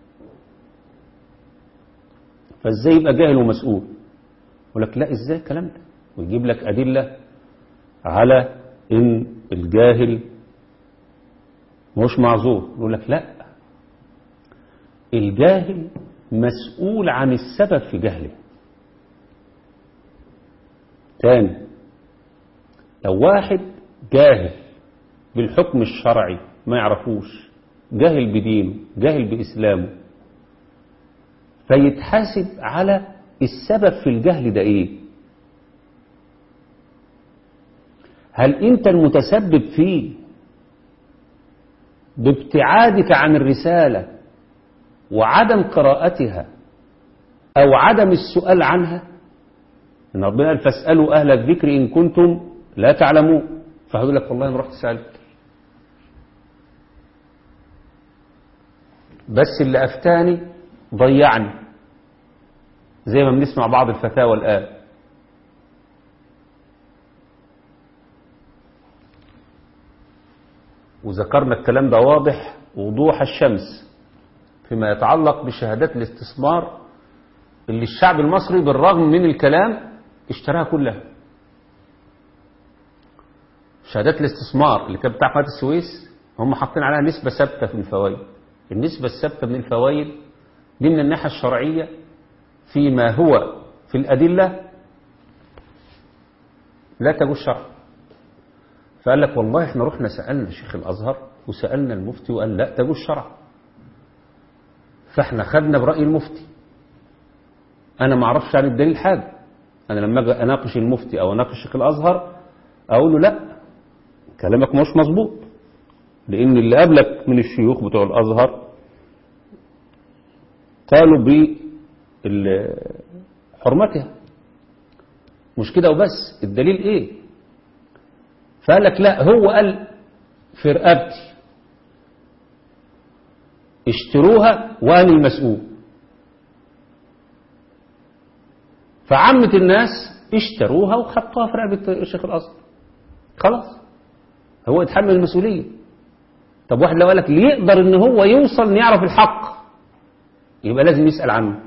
فازاي يبقى جاهل ومسؤول يقول لك لا ازاي الكلام ده ويجيب لك أدلة على ان الجاهل مش معذور يقول لك لا الجاهل مسؤول عن السبب في جهله تاني لو واحد جاهل بالحكم الشرعي ما يعرفوش جاهل بدينه جاهل بإسلامه فيتحاسب على السبب في الجهل ده ايه هل انت المتسبب فيه بابتعادك عن الرسالة وعدم قراءتها او عدم السؤال عنها ان ربنا قال فاسألوا اهل الذكر ان كنتم لا تعلمون فهقول لك والله ما رحت سألت بس اللي افتاني ضيعني زي ما بنسمع بعض الفتاوى الآن وذكرنا الكلام ده واضح وضوح الشمس فيما يتعلق بشهادات الاستثمار اللي الشعب المصري بالرغم من الكلام اشتراها كلها شهادات الاستثمار اللي كانت بتاع قناه السويس هم حاطين عليها نسبة ثابتة في الفوائد النسبة الثابتة من الفوائد دي من الناحية الشرعية فيما هو في الأدلة لا تجوز شرع فقال لك والله احنا رحنا سألنا شيخ الأزهر وسألنا المفتي وقال لا تجوز شرع فاحنا خدنا برأي المفتي أنا ما اعرفش عن الدليل حاجة أنا لما أجي أناقش المفتي أو أناقش شيخ الأزهر أقول له لا كلامك مش مظبوط لأن اللي قبلك من الشيوخ بتوع الأزهر قالوا بحرمتها مش كده وبس الدليل ايه فقال لك لا هو قال في رقبتي اشتروها وانا المسؤول فعامة الناس اشتروها وحطوها في رقبة الشيخ الأزهر خلاص هو يتحمل المسؤولية طب واحد لو قال لك اللي يقدر ان هو يوصل ان يعرف الحق يبقى لازم يسأل عنه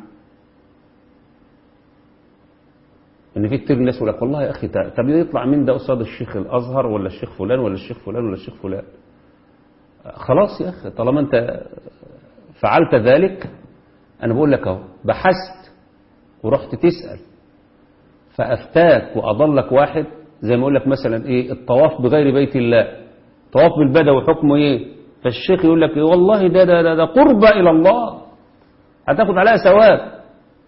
ان في كتير ناس يقول لك والله يا اخي طب يطلع مين ده قصاد الشيخ الازهر ولا الشيخ فلان ولا الشيخ فلان ولا الشيخ فلان خلاص يا اخي طالما انت فعلت ذلك انا بقول لك اهو بحثت ورحت تسأل فافتاك واضلك واحد زي ما اقول لك مثلا ايه الطواف بغير بيت الله طواف بالبدوي حكمه ايه فالشيخ يقول لك إيه والله ده ده ده, ده قربة الى الله هتاخد عليها ثواب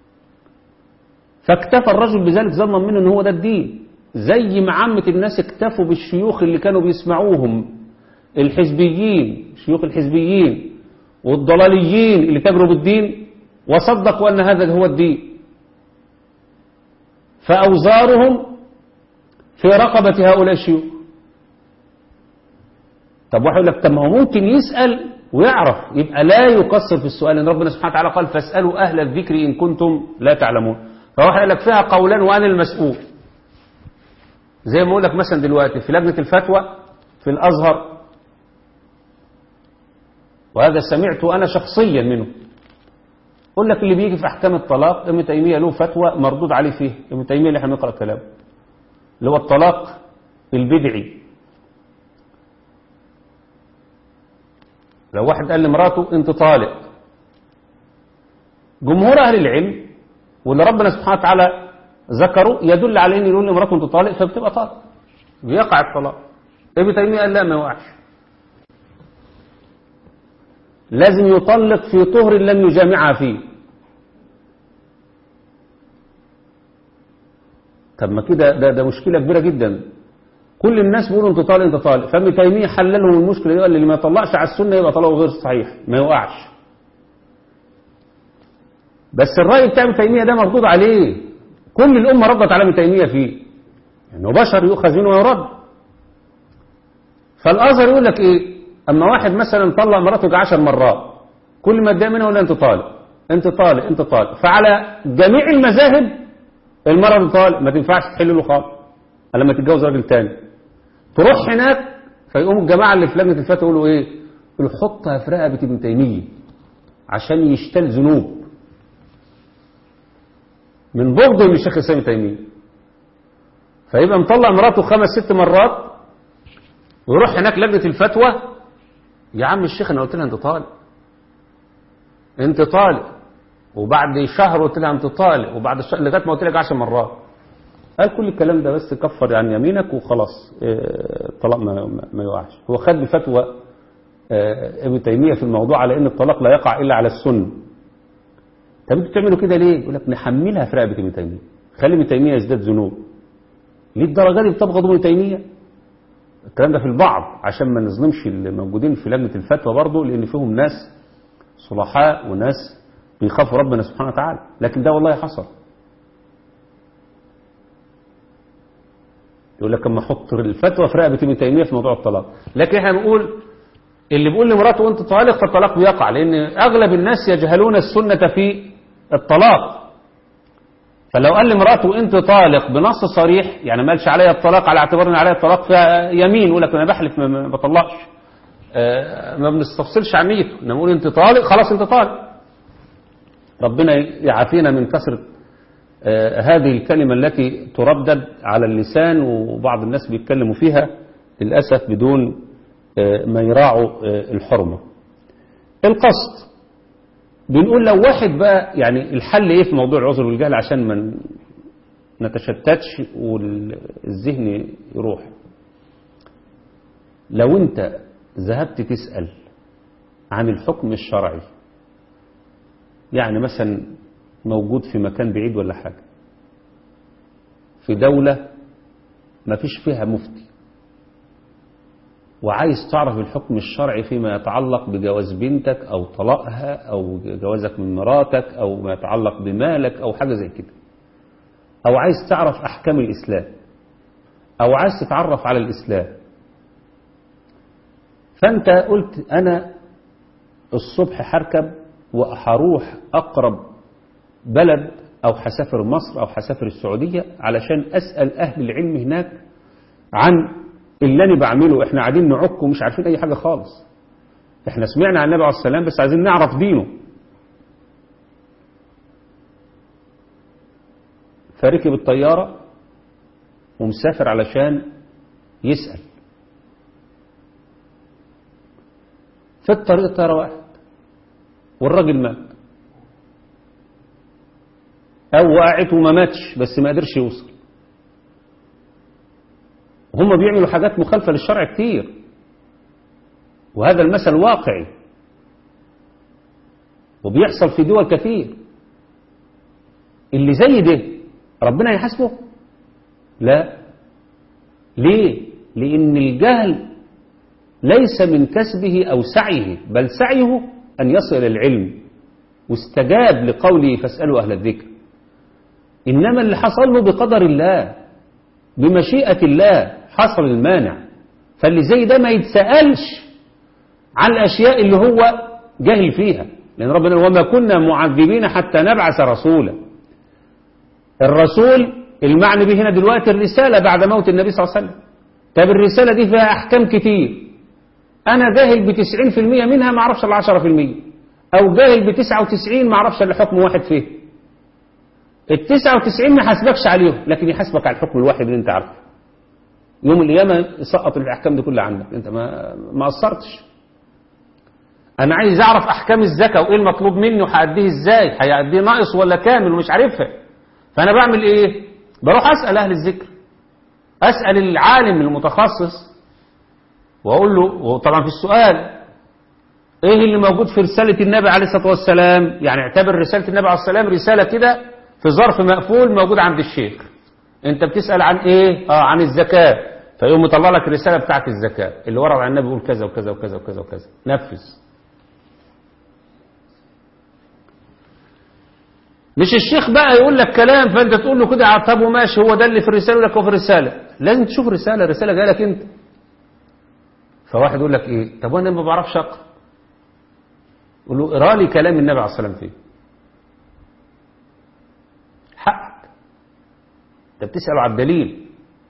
فاكتفى الرجل بذلك ظنا منه ان هو ده الدين زي ما عامة الناس اكتفوا بالشيوخ اللي كانوا بيسمعوهم الحزبيين شيوخ الحزبيين والضلاليين اللي تجروا بالدين وصدقوا أن هذا هو الدين فأوزارهم في رقبة هؤلاء الشيوخ طب واحد يقول لك طب ما هو ممكن يسأل ويعرف يبقى لا يقصر في السؤال ان ربنا سبحانه وتعالى قال فاسألوا أهل الذكر إن كنتم لا تعلمون فواحد يقول لك فيها قولان وأنا المسؤول زي ما أقول لك مثلا دلوقتي في لجنة الفتوى في الأزهر وهذا سمعته أنا شخصيا منه يقول لك اللي بيجي في أحكام الطلاق ابن تيمية له فتوى مردود عليه فيه ابن تيمية اللي احنا بنقرأ كلامه اللي هو الطلاق البدعي لو واحد قال لمراته انت طالق جمهور اهل العلم واللي ربنا سبحانه وتعالى ذكره يدل على ان يقول لمراته انت طالق فبتبقى طالق بيقع الطلاق ابن تيميه قال لا ما يوقعش لازم يطلق في طهر لم يجامعها فيه طب ما كده ده, ده مشكله كبيره جدا كل الناس بيقولوا انت طالق انت طالق فابن تيميه حل لهم المشكله دي قال اللي ما يطلقش على السنه يبقى طلاقه غير صحيح ما يوقعش بس الراي بتاع ابن تيميه ده مردود عليه كل الامه ردت على ابن تيميه فيه انه يعني بشر يؤخذ منه ويرد فالازهر يقول لك ايه اما واحد مثلا طلق مراته 10 مرات كل ما اتضايق منها يقول انت طالق انت طالق انت طالق فعلى جميع المذاهب المرأة طالق ما تنفعش تحل له خالص لما تتجوز راجل تاني تروح هناك فيقوم الجماعة اللي في لجنة الفتوى يقولوا ايه يقولوا حطها في رقبة ابن تيمية عشان يشتل ذنوب من بغضه من الشيخ الاسلام تيمية فيبقى مطلع مراته خمس ست مرات ويروح هناك لجنة الفتوى يا عم الشيخ انا قلت لها انت طالق انت طالق وبعد شهر قلت لها انت طالق وبعد شهر لغايه ما قلت لك 10 مرات قال كل الكلام ده بس كفر عن يمينك وخلاص الطلاق ما, ما يقعش هو خد بفتوى ابن تيمية في الموضوع على ان الطلاق لا يقع الا على السنة طب انتوا بتعملوا كده ليه يقول لك نحملها في رقبه ابن تيمية خلي ابن تيمية يزداد ذنوب ليه الدرجه دي بتبغضوا ابن تيمية الكلام ده في البعض عشان ما نظلمش اللي موجودين في لجنة الفتوى برضه لان فيهم ناس صلحاء وناس بيخافوا ربنا سبحانه وتعالى لكن ده والله حصل يقول لك اما احط الفتوى في رقبه ابن تيميه في موضوع الطلاق لكن احنا بنقول اللي بيقول لمراته انت طالق فالطلاق بيقع لان اغلب الناس يجهلون السنه في الطلاق فلو قال لمراته انت طالق بنص صريح يعني ما قالش عليها الطلاق على اعتبار ان عليها الطلاق فيها يمين يقول لك انا بحلف ما بطلقش آه ما بنستفصلش عن نيته انما نقول انت طالق خلاص انت طالق ربنا يعافينا من كثره آه هذه الكلمة التي تردد على اللسان وبعض الناس بيتكلموا فيها للأسف بدون آه ما يراعوا آه الحرمة القصد بنقول لو واحد بقى يعني الحل ايه في موضوع العذر والجهل عشان ما نتشتتش والذهن يروح لو انت ذهبت تسأل عن الحكم الشرعي يعني مثلا موجود في مكان بعيد ولا حاجة في دولة ما فيش فيها مفتي وعايز تعرف الحكم الشرعي فيما يتعلق بجواز بنتك أو طلاقها أو جوازك من مراتك أو ما يتعلق بمالك أو حاجة زي كده أو عايز تعرف أحكام الإسلام أو عايز تتعرف على الإسلام فأنت قلت أنا الصبح هركب وهروح أقرب بلد أو هسافر مصر أو هسافر السعودية علشان أسأل أهل العلم هناك عن اللي أنا بعمله إحنا قاعدين نعك ومش عارفين أي حاجة خالص إحنا سمعنا عن النبي عليه السلام بس عايزين نعرف دينه فركب الطيارة ومسافر علشان يسأل في الطريق طيارة واحد والراجل مات أو وقعت وما ماتش بس ما قدرش يوصل هم بيعملوا حاجات مخالفة للشرع كتير وهذا المثل واقعي وبيحصل في دول كثير اللي زي ده ربنا يحاسبه لا ليه لأن الجهل ليس من كسبه أو سعيه بل سعيه أن يصل إلى العلم واستجاب لقوله فاسألوا أهل الذكر إنما اللي حصل له بقدر الله بمشيئة الله حصل المانع فاللي زي ده ما يتسألش عن الأشياء اللي هو جاهل فيها لأن ربنا وما كنا معذبين حتى نبعث رسولا الرسول المعنى به هنا دلوقتي الرسالة بعد موت النبي صلى الله عليه وسلم طب الرسالة دي فيها أحكام كتير أنا جاهل بتسعين في المية منها ما أعرفش العشرة في المية أو جاهل بتسعة وتسعين ما أعرفش إلا حكم واحد فيه التسعة وتسعين ما حاسبكش عليهم لكن يحاسبك على الحكم الواحد اللي أنت عارفه يوم القيامة يسقط الأحكام دي كلها عندك أنت ما ما قصرتش أنا عايز أعرف أحكام الزكاة وإيه المطلوب مني وهأديه إزاي هيأديه ناقص ولا كامل ومش عارفها فأنا بعمل إيه بروح أسأل أهل الذكر أسأل العالم المتخصص وأقول له وطبعا في السؤال إيه اللي موجود في رسالة النبي عليه الصلاة والسلام يعني اعتبر رسالة النبي عليه الصلاة والسلام رسالة كده في ظرف مقفول موجود عند الشيخ أنت بتسأل عن إيه آه عن الزكاة فيقوم مطلع لك الرسالة بتاعت الزكاة اللي ورد عن النبي يقول كذا وكذا وكذا وكذا وكذا نفذ مش الشيخ بقى يقول لك كلام فانت تقول له كده طب وماشي هو ده اللي في الرساله يقول لك هو في الرساله لازم تشوف رساله الرساله جايه لك انت فواحد يقول لك ايه طب وانا ما بعرفش اقرا يقول له اقرا لي كلام النبي عليه الصلاه والسلام فيه حقك انت بتسال على الدليل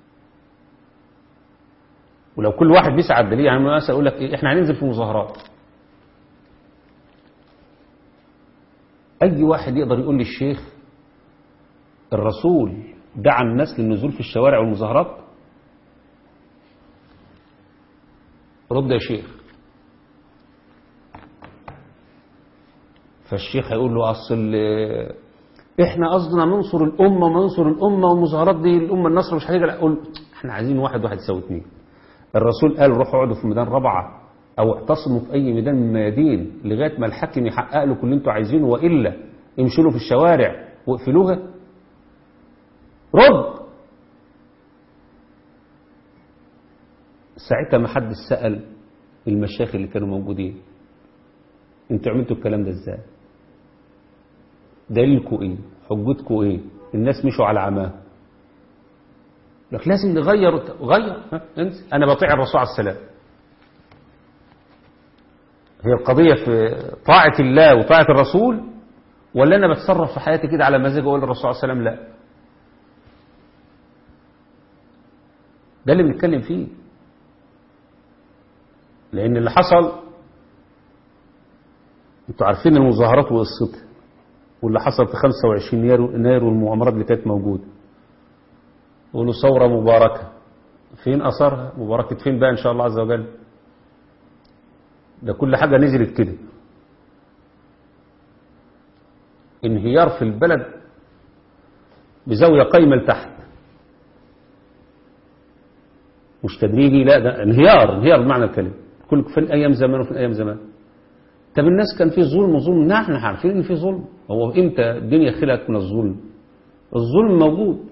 ولو كل واحد بيسعى على الدليل يعني مثلا اقول لك ايه احنا هننزل في مظاهرات أي واحد يقدر يقول للشيخ الرسول دعا الناس للنزول في الشوارع والمظاهرات رد يا شيخ فالشيخ هيقول له أصل احنا قصدنا ننصر الأمة وننصر الأمة والمظاهرات دي الأمة النصر مش هتيجي أقول احنا عايزين واحد واحد يساوي اتنين الرسول قال روحوا اقعدوا في ميدان ربعة او اعتصموا في اي ميدان من الميادين لغايه ما الحاكم يحقق له كل اللي انتوا عايزينه والا امشوا له في الشوارع واقفلوها رد ساعتها ما حد سال المشايخ اللي كانوا موجودين انتوا عملتوا الكلام ده ازاي دليلكم ايه حجتكم ايه الناس مشوا على عماه لك لازم نغير غير ها انسى انا بطيع الرسول عليه السلام هي القضية في طاعة الله وطاعة الرسول ولا أنا بتصرف في حياتي كده على مزاج أقول للرسول عليه السلام لا ده اللي بنتكلم فيه لأن اللي حصل انتوا عارفين المظاهرات وقصتها واللي حصل في 25 يناير والمؤامرات اللي كانت موجودة يقولوا ثورة مباركة فين أثرها مباركة فين بقى إن شاء الله عز وجل ده كل حاجة نزلت كده انهيار في البلد بزاوية قايمة لتحت مش تدريجي لا ده انهيار انهيار بمعنى الكلمة كل فين أيام زمان وفين أيام زمان طب الناس كان في ظلم وظلم نحن عارفين ان في ظلم هو امتى الدنيا خلقت من الظلم الظلم موجود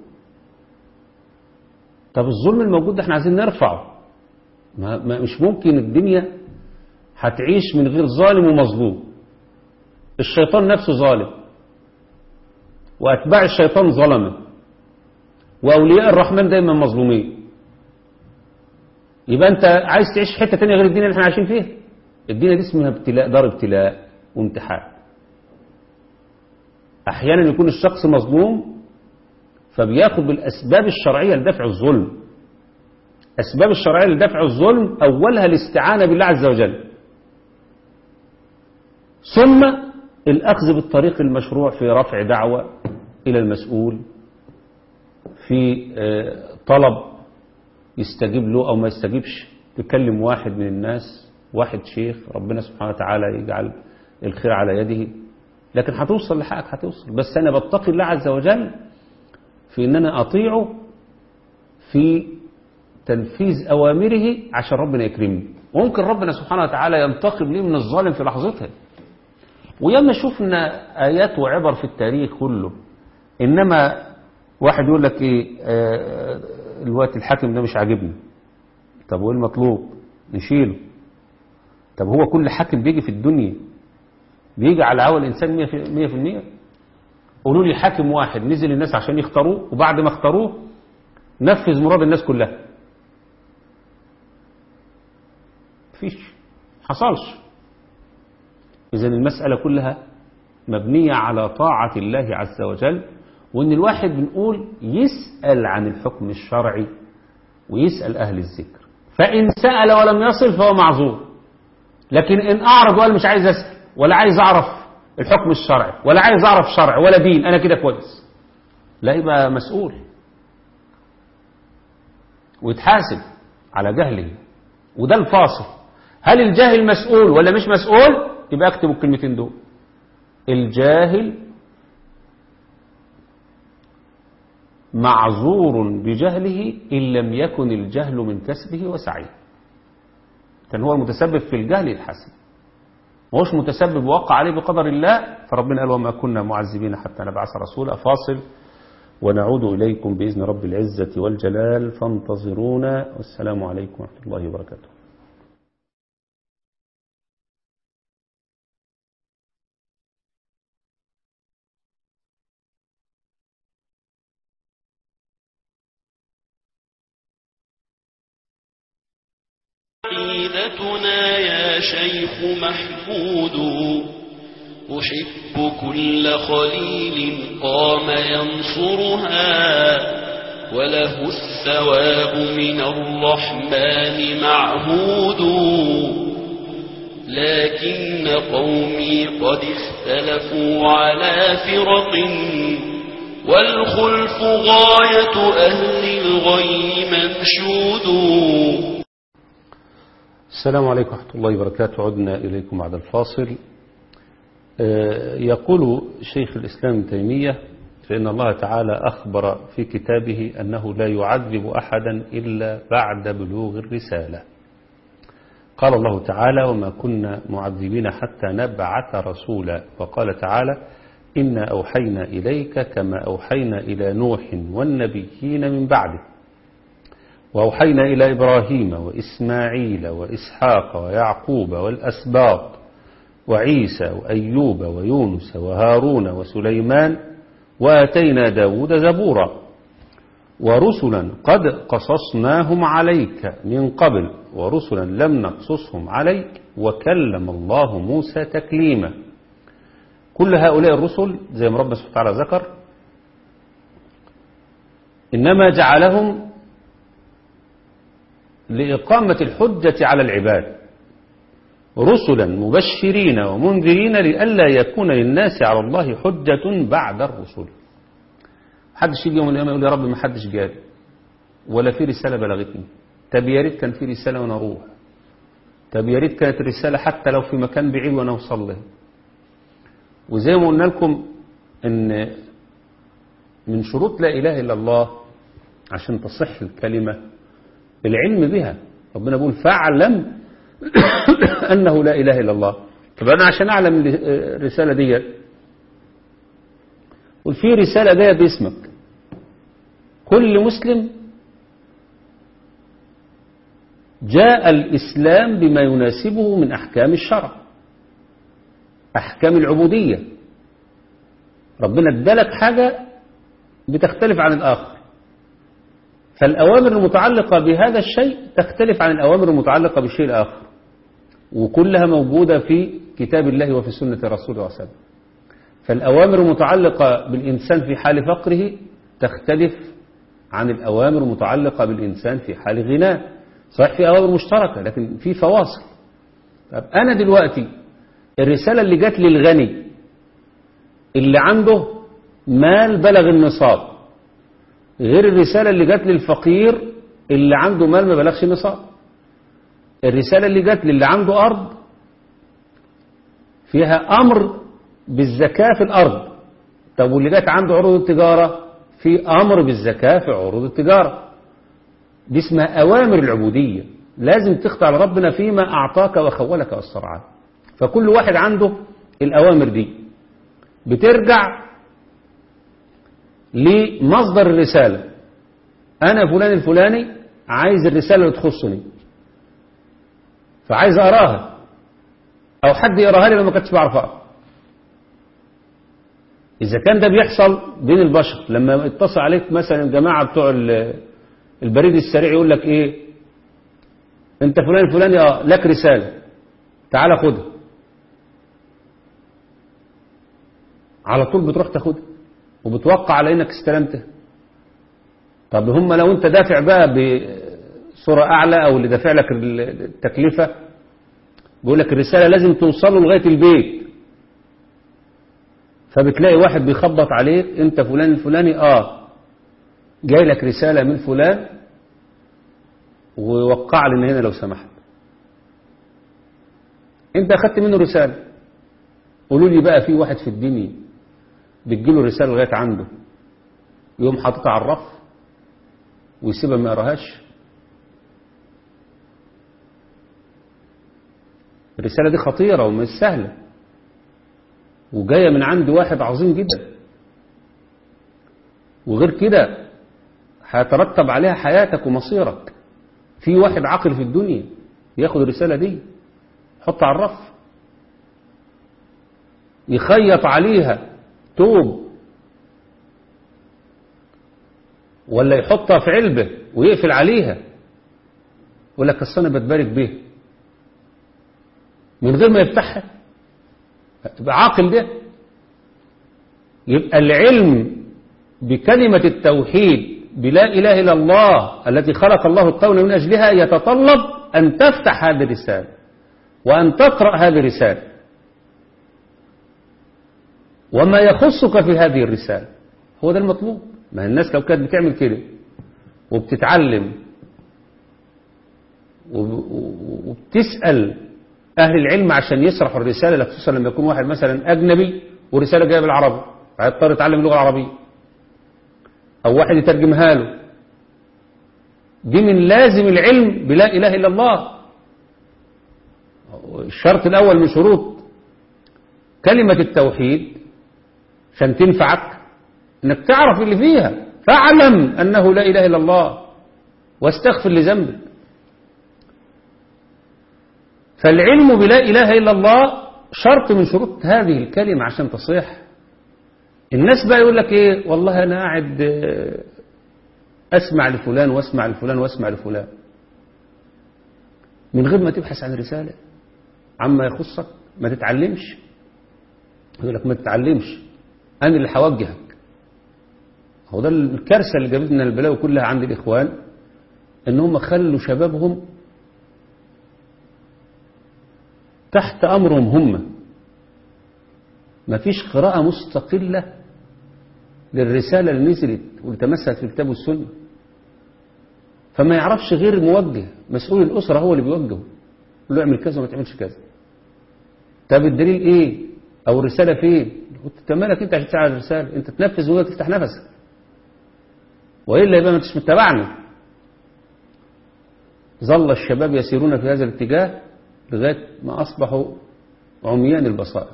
طب الظلم الموجود ده احنا عايزين نرفعه ما ما مش ممكن الدنيا هتعيش من غير ظالم ومظلوم الشيطان نفسه ظالم وأتباع الشيطان ظلمة وأولياء الرحمن دايما مظلومين يبقى أنت عايز تعيش في حتة تانية غير الدنيا اللي احنا عايشين فيها الدنيا دي اسمها ابتلاء دار ابتلاء وامتحان أحيانا يكون الشخص مظلوم فبياخد بالأسباب الشرعية لدفع الظلم أسباب الشرعية لدفع الظلم أولها الاستعانة بالله عز وجل ثم الأخذ بالطريق المشروع في رفع دعوة إلى المسؤول في طلب يستجيب له أو ما يستجيبش تكلم واحد من الناس واحد شيخ ربنا سبحانه وتعالى يجعل الخير على يده لكن هتوصل لحقك هتوصل بس أنا بتقي الله عز وجل في أن أنا أطيعه في تنفيذ أوامره عشان ربنا يكرمني ممكن ربنا سبحانه وتعالى ينتقم لي من الظالم في لحظتها وياما شفنا آيات وعبر في التاريخ كله إنما واحد يقول لك إيه آه الوقت الحاكم ده مش عاجبني طب وإيه المطلوب نشيله طب هو كل حاكم بيجي في الدنيا بيجي على عوى الإنسان مية في, مية في المية قولوا لي حاكم واحد نزل الناس عشان يختاروه وبعد ما اختاروه نفذ مراد الناس كلها فيش حصلش إذا المسألة كلها مبنية على طاعة الله عز وجل وإن الواحد بنقول يسأل عن الحكم الشرعي ويسأل أهل الذكر فإن سأل ولم يصل فهو معذور لكن إن أعرض وقال مش عايز أسأل ولا عايز أعرف الحكم الشرعي ولا عايز أعرف شرع ولا دين أنا كده كويس لا يبقى مسؤول ويتحاسب على جهله وده الفاصل هل الجاهل مسؤول ولا مش مسؤول يبقى اكتبوا الكلمتين دول الجاهل معذور بجهله إن لم يكن الجهل من كسبه وسعيه كان هو المتسبب في الجهل الحسن وهوش متسبب وقع عليه بقدر الله فربنا قال وما كنا معذبين حتى نبعث رسولا فاصل ونعود إليكم بإذن رب العزة والجلال فانتظرونا والسلام عليكم ورحمة الله وبركاته عقيدتنا يا شيخ محمود أحب كل خليل قام ينصرها وله الثواب من الرحمن معهود لكن قومي قد اختلفوا على فرق والخلف غاية أهل الغي منشود السلام عليكم ورحمة الله وبركاته عدنا إليكم بعد الفاصل يقول شيخ الإسلام ابن تيمية فإن الله تعالى أخبر في كتابه أنه لا يعذب أحدا إلا بعد بلوغ الرسالة قال الله تعالى وما كنا معذبين حتى نبعث رسولا وقال تعالى إنا أوحينا إليك كما أوحينا إلى نوح والنبيين من بعده وأوحينا إلى إبراهيم وإسماعيل وإسحاق ويعقوب والأسباط وعيسى وأيوب ويونس وهارون وسليمان وآتينا داود زبورا ورسلا قد قصصناهم عليك من قبل ورسلا لم نقصصهم عليك وكلم الله موسى تكليما كل هؤلاء الرسل زي ما ربنا سبحانه وتعالى ذكر إنما جعلهم لإقامة الحجة على العباد رسلا مبشرين ومنذرين لئلا يكون للناس على الله حجة بعد الرسل حدش يجي يوم القيامة يقول يا رب ما حدش جالي ولا في رسالة بلغتني طب يا ريت كان في رسالة وانا اروح طب يا ريت كانت الرسالة حتى لو في مكان بعيد وانا اوصل له وزي ما قلنا لكم ان من شروط لا اله الا الله عشان تصح الكلمة العلم بها ربنا بيقول فاعلم أنه لا إله إلا الله طب أنا عشان أعلم الرسالة دي قل في رسالة جاية باسمك كل مسلم جاء الإسلام بما يناسبه من أحكام الشرع أحكام العبودية ربنا ادالك حاجة بتختلف عن الآخر فالأوامر المتعلقة بهذا الشيء تختلف عن الأوامر المتعلقة بالشيء الآخر وكلها موجودة في كتاب الله وفي سنة رسوله صلى الله عليه وسلم فالأوامر المتعلقة بالإنسان في حال فقره تختلف عن الأوامر المتعلقة بالإنسان في حال غناه صحيح في أوامر مشتركة لكن في فواصل طب أنا دلوقتي الرسالة اللي جات للغني اللي عنده مال بلغ النصاب غير الرسالة اللي جات للفقير اللي عنده مال ما بلغش النصاب الرسالة اللي جات للي عنده أرض فيها أمر بالزكاة في الأرض طب واللي جات عنده عروض التجارة في أمر بالزكاة في عروض التجارة دي اسمها أوامر العبودية لازم تخضع لربنا فيما أعطاك وخولك والصرعات فكل واحد عنده الأوامر دي بترجع لمصدر الرسالة أنا فلان الفلاني عايز الرسالة اللي تخصني فعايز أراها أو حد يراها لي لو ما كنتش بعرف أقرأ إذا كان ده بيحصل بين البشر لما يتصل عليك مثلا الجماعة بتوع ال- البريد السريع يقول لك إيه أنت فلان الفلاني آه لك رسالة تعال خدها على طول بتروح تاخدها وبتوقع على إنك استلمتها طب هم لو أنت دافع بقى بصورة أعلى أو اللي دافع لك التكلفة بيقول لك الرسالة لازم توصله لغاية البيت فبتلاقي واحد بيخبط عليك انت فلان الفلاني اه جاي لك رسالة من فلان ووقع لي هنا لو سمحت انت اخدت منه رسالة قولوا لي بقى في واحد في الدنيا بتجيله رسالة لغاية عنده يقوم حاططها على الرف ويسيبها ما يقراهاش الرسالة دي خطيرة ومش سهلة وجاية من عند واحد عظيم جدا وغير كده هيترتب عليها حياتك ومصيرك في واحد عاقل في الدنيا ياخد الرسالة دي يحطها على الرف يخيط عليها توب ولا يحطها في علبة ويقفل عليها يقول لك أصل أنا بتبارك بيها من غير ما يفتحها تبقى عاقل ده يبقى العلم بكلمة التوحيد بلا إله إلا الله التي خلق الله الكون من أجلها يتطلب أن تفتح هذه الرسالة وأن تقرأ هذه الرسالة وما يخصك في هذه الرسالة هو ده المطلوب ما الناس لو كانت بتعمل كده وبتتعلم وبتسأل أهل العلم عشان يشرحوا الرسالة خصوصا لما يكون واحد مثلا أجنبي ورسالة جاية بالعربي هيضطر يتعلم اللغة العربية أو واحد يترجمها له دي من لازم العلم بلا إله إلا الله الشرط الأول من شروط كلمة التوحيد عشان تنفعك انك تعرف اللي فيها فاعلم أنه لا إله إلا الله واستغفر لذنبك فالعلم بلا إله إلا الله شرط من شروط هذه الكلمة عشان تصيح الناس بقى يقول لك إيه والله أنا قاعد أسمع لفلان وأسمع لفلان وأسمع لفلان من غير ما تبحث عن رسالة عما يخصك ما تتعلمش يقول لك ما تتعلمش أنا اللي هوجهك هو ده الكارثة اللي جابت لنا البلاوي كلها عند الإخوان إن هم خلوا شبابهم تحت أمرهم هم ما فيش قراءة مستقلة للرسالة اللي نزلت واللي تمثلت في الكتاب والسنة فما يعرفش غير الموجه مسؤول الأسرة هو اللي بيوجهه يقول له اعمل كذا وما تعملش كذا طب الدليل ايه او الرسالة فين انت مالك انت عشان تفعل الرسالة انت تنفذ وهي تفتح نفسك وإلا يبقى ما انتش متبعنا ظل الشباب يسيرون في هذا الاتجاه لغاية ما أصبحوا عميان البصائر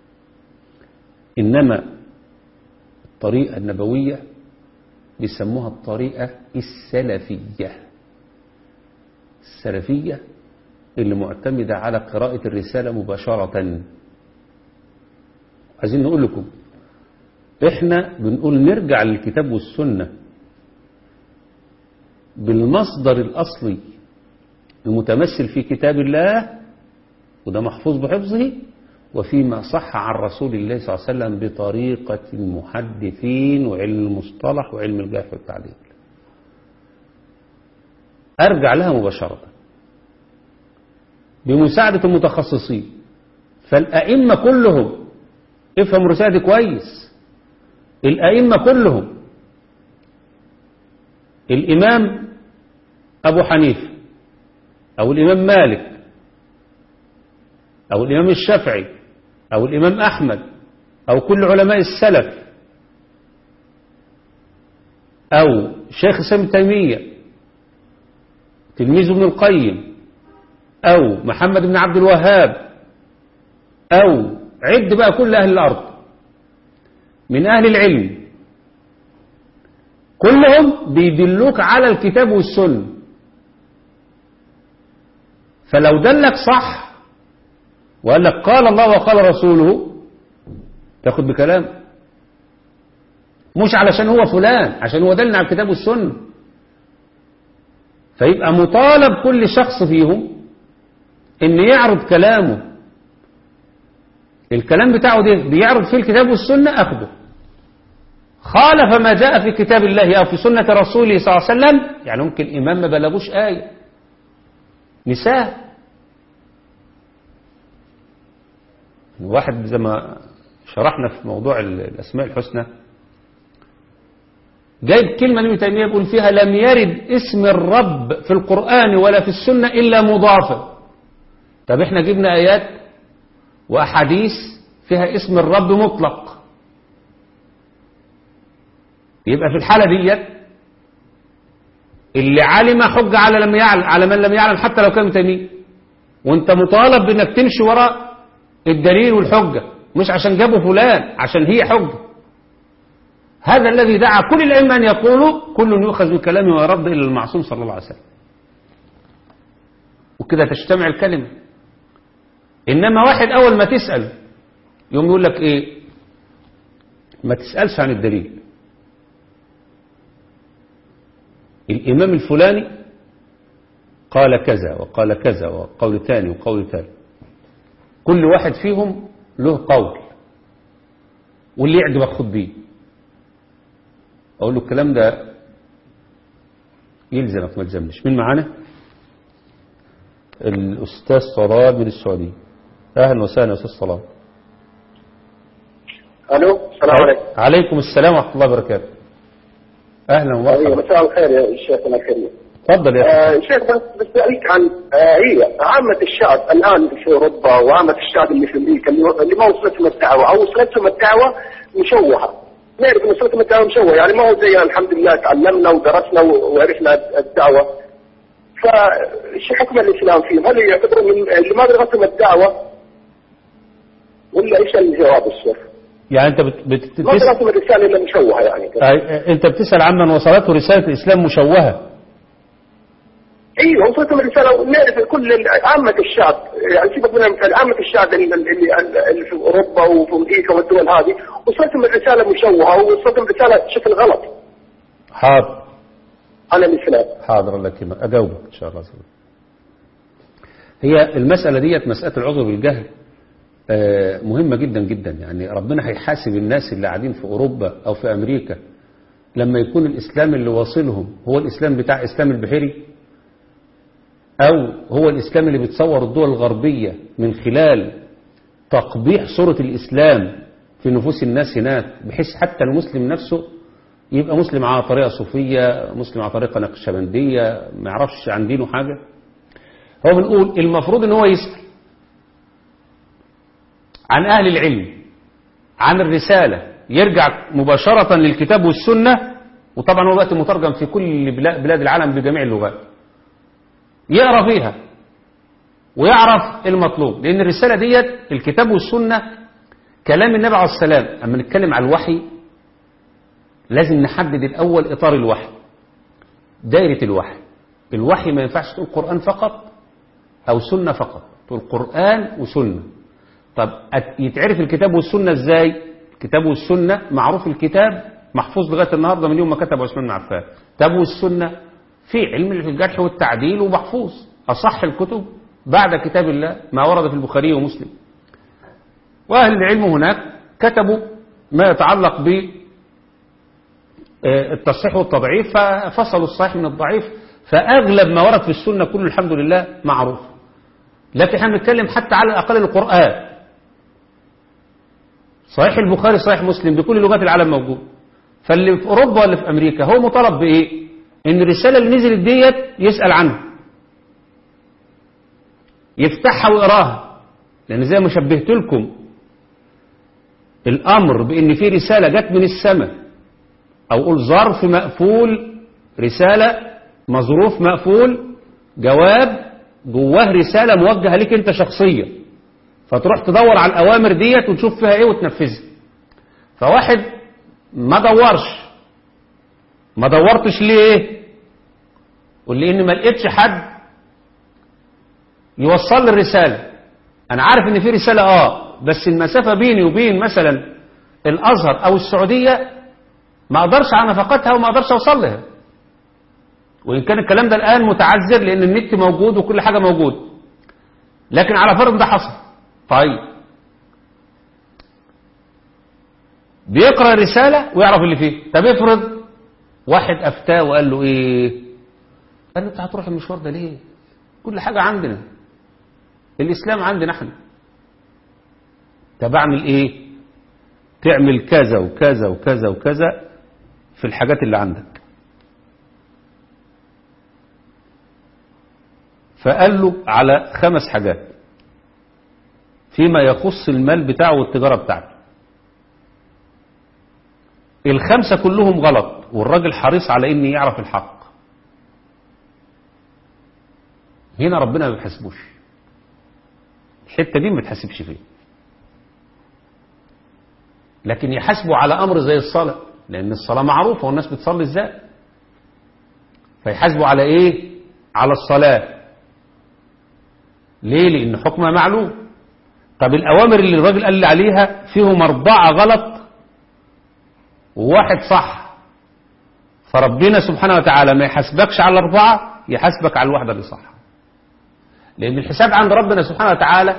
إنما الطريقة النبوية بيسموها الطريقة السلفية السلفية اللي معتمدة على قراءة الرسالة مباشرة عايزين نقول لكم احنا بنقول نرجع للكتاب والسنة بالمصدر الأصلي المتمثل في كتاب الله وده محفوظ بحفظه وفيما صح عن رسول الله صلى الله عليه وسلم بطريقة المحدثين وعلم المصطلح وعلم الجرح والتعديل أرجع لها مباشرة بمساعدة المتخصصين فالأئمة كلهم افهم رسالتي كويس الأئمة كلهم الإمام أبو حنيفة أو الإمام مالك أو الإمام الشافعي أو الإمام أحمد أو كل علماء السلف أو شيخ سام تيمية تلميذ ابن القيم أو محمد بن عبد الوهاب أو عد بقى كل أهل الأرض من أهل العلم كلهم بيدلوك على الكتاب والسنة فلو دلك صح وقال لك قال الله وقال رسوله تاخد بكلام مش علشان هو فلان عشان هو دلنا على الكتاب والسنة فيبقى مطالب كل شخص فيهم ان يعرض كلامه الكلام بتاعه ده بيعرض فيه الكتاب والسنة اخده خالف ما جاء في كتاب الله او في سنة رسوله صلى الله عليه وسلم يعني ممكن امام ما بلغوش آية نساء واحد زي ما شرحنا في موضوع الاسماء الحسنى جايب كلمة ابن تيمية بيقول فيها لم يرد اسم الرب في القرآن ولا في السنة إلا مضافا طب احنا جبنا آيات وأحاديث فيها اسم الرب مطلق يبقى في الحالة ديت اللي علم حج على لم يعلم على من لم يعلم حتى لو كان تيمية وانت مطالب بانك تمشي وراء الدليل والحجة مش عشان جابوا فلان عشان هي حجة هذا الذي دعا كل الأئمة أن يقولوا كل يؤخذ من كلامه ويرد إلى المعصوم صلى الله عليه وسلم وكده تجتمع الكلمة إنما واحد أول ما تسأل يوم يقول لك إيه ما تسألش عن الدليل الإمام الفلاني قال كذا وقال كذا وقول ثاني وقول ثالث كل واحد فيهم له قول واللي يعجبك خد بيه اقول له الكلام ده يلزمك ما تلزمنيش مين معانا الاستاذ صلاه من السعوديه اهلا وسهلا يا استاذ صلاه الو السلام عليكم عليكم السلام ورحمه الله وبركاته اهلا ايوه ومرحبا مساء الخير يا شيخنا الكريم تفضل يا آه اخي شيخ بس بسألك عن آه هي عامة الشعب الآن في أوروبا وعامة الشعب اللي في أمريكا اللي اللي ما وصلتهم الدعوة أو وصلتهم الدعوة مشوهة نعرف إن وصلتهم الدعوة مشوهة يعني ما هو زي الحمد لله تعلمنا ودرسنا وعرفنا الدعوة فش حكم الإسلام فيهم؟ هل يعتبرون من اللي ما بلغتهم الدعوة ولا إيش الجواب الشيخ؟ يعني انت بت... بت... ما بتس... بلغتهم الرسالة إلا مشوهة يعني آه، انت بتسال عمن وصلته رساله الاسلام مشوهه ايوه وصلتهم الرساله ونعرف كل ال- عامه الشعب يعني سيبك من المثال عامه الشعب اللي, اللي, اللي في اوروبا وفي امريكا والدول هذه وصلتهم الرساله مشوهه ووصلتهم الرساله بشكل غلط حاضر على الاسلام حاضر الله يكرمك اجاوبك ان شاء الله عز وجل. هي المساله ديت مساله العذر بالجهل آه، مهمه جدا جدا يعني ربنا هيحاسب الناس اللي قاعدين في اوروبا او في امريكا لما يكون الاسلام اللي واصلهم هو الاسلام بتاع اسلام البحيري او هو الاسلام اللي بتصور الدول الغربيه من خلال تقبيح صوره الاسلام في نفوس الناس هناك بحيث حتى المسلم نفسه يبقى مسلم على طريقة صوفية مسلم على طريقة نقشبندية ما يعرفش عن دينه حاجة هو بنقول المفروض ان هو يسأل عن أهل العلم عن الرسالة يرجع مباشرة للكتاب والسنة وطبعا هو دلوقتي مترجم في كل بلا- بلاد العالم بجميع اللغات يقرأ فيها ويعرف المطلوب لأن الرسالة ديت الكتاب والسنة كلام النبي عليه السلام أما نتكلم على الوحي لازم نحدد الأول إطار الوحي دائرة الوحي الوحي ما ينفعش تقول قرآن فقط أو سنة فقط تقول قرآن وسنة طب أت- يتعرف الكتاب والسنة إزاي الكتاب والسنة معروف الكتاب محفوظ لغاية النهاردة من يوم ما كتب عثمان بن عفان الكتاب والسنة في علم الجرح والتعديل ومحفوظ أصح الكتب بعد كتاب الله ما ورد في البخاري ومسلم وأهل العلم هناك كتبوا ما يتعلق ب التصحيح والتضعيف ففصلوا الصحيح من الضعيف فأغلب ما ورد في السنة كله الحمد لله معروف لكن احنا بنتكلم حتى على الأقل القرآن صحيح البخاري صحيح مسلم بكل لغات العالم موجود فاللي في أوروبا واللي في أمريكا هو مطالب بإيه إن الرسالة اللي نزلت ديت يسأل عنها يفتحها ويقراها لأن زي ما شبهت لكم الأمر بإن في رسالة جت من السماء أو قول ظرف مقفول رسالة مظروف مقفول جواب جواه رسالة موجهة لك أنت شخصيا فتروح تدور على الأوامر ديت وتشوف فيها إيه وتنفذها فواحد ما دورش ما دورتش ليه قول لي إن ما لقيتش حد يوصل لي الرسالة أنا عارف إن في رسالة آه بس المسافة بيني وبين مثلا الأزهر أو السعودية ما اقدرش على نفقتها وما اقدرش اوصل لها وان كان الكلام ده الان متعذر لان النت موجود وكل حاجه موجود لكن على فرض ده حصل طيب بيقرا الرساله ويعرف اللي فيه طب افرض واحد افتاه وقال له ايه قال له انت هتروح المشوار ده ليه كل حاجه عندنا الاسلام عندنا احنا طب اعمل ايه تعمل كذا وكذا وكذا وكذا في الحاجات اللي عندك فقال له على خمس حاجات فيما يخص المال بتاعه والتجارة بتاعته الخمسة كلهم غلط والراجل حريص على ان يعرف الحق هنا ربنا ما بيحاسبوش الحتة دي ما بتحاسبش فيه لكن يحاسبوا على امر زي الصلاة لان الصلاة معروفة والناس بتصلي ازاي فيحاسبوا على ايه على الصلاة ليه لان حكمها معلوم طب الاوامر اللي الراجل قال لي عليها فيهم اربعة غلط وواحد صح فربنا سبحانه وتعالى ما يحاسبكش على الاربعة يحاسبك على الواحدة اللي صح لان الحساب عند ربنا سبحانه وتعالى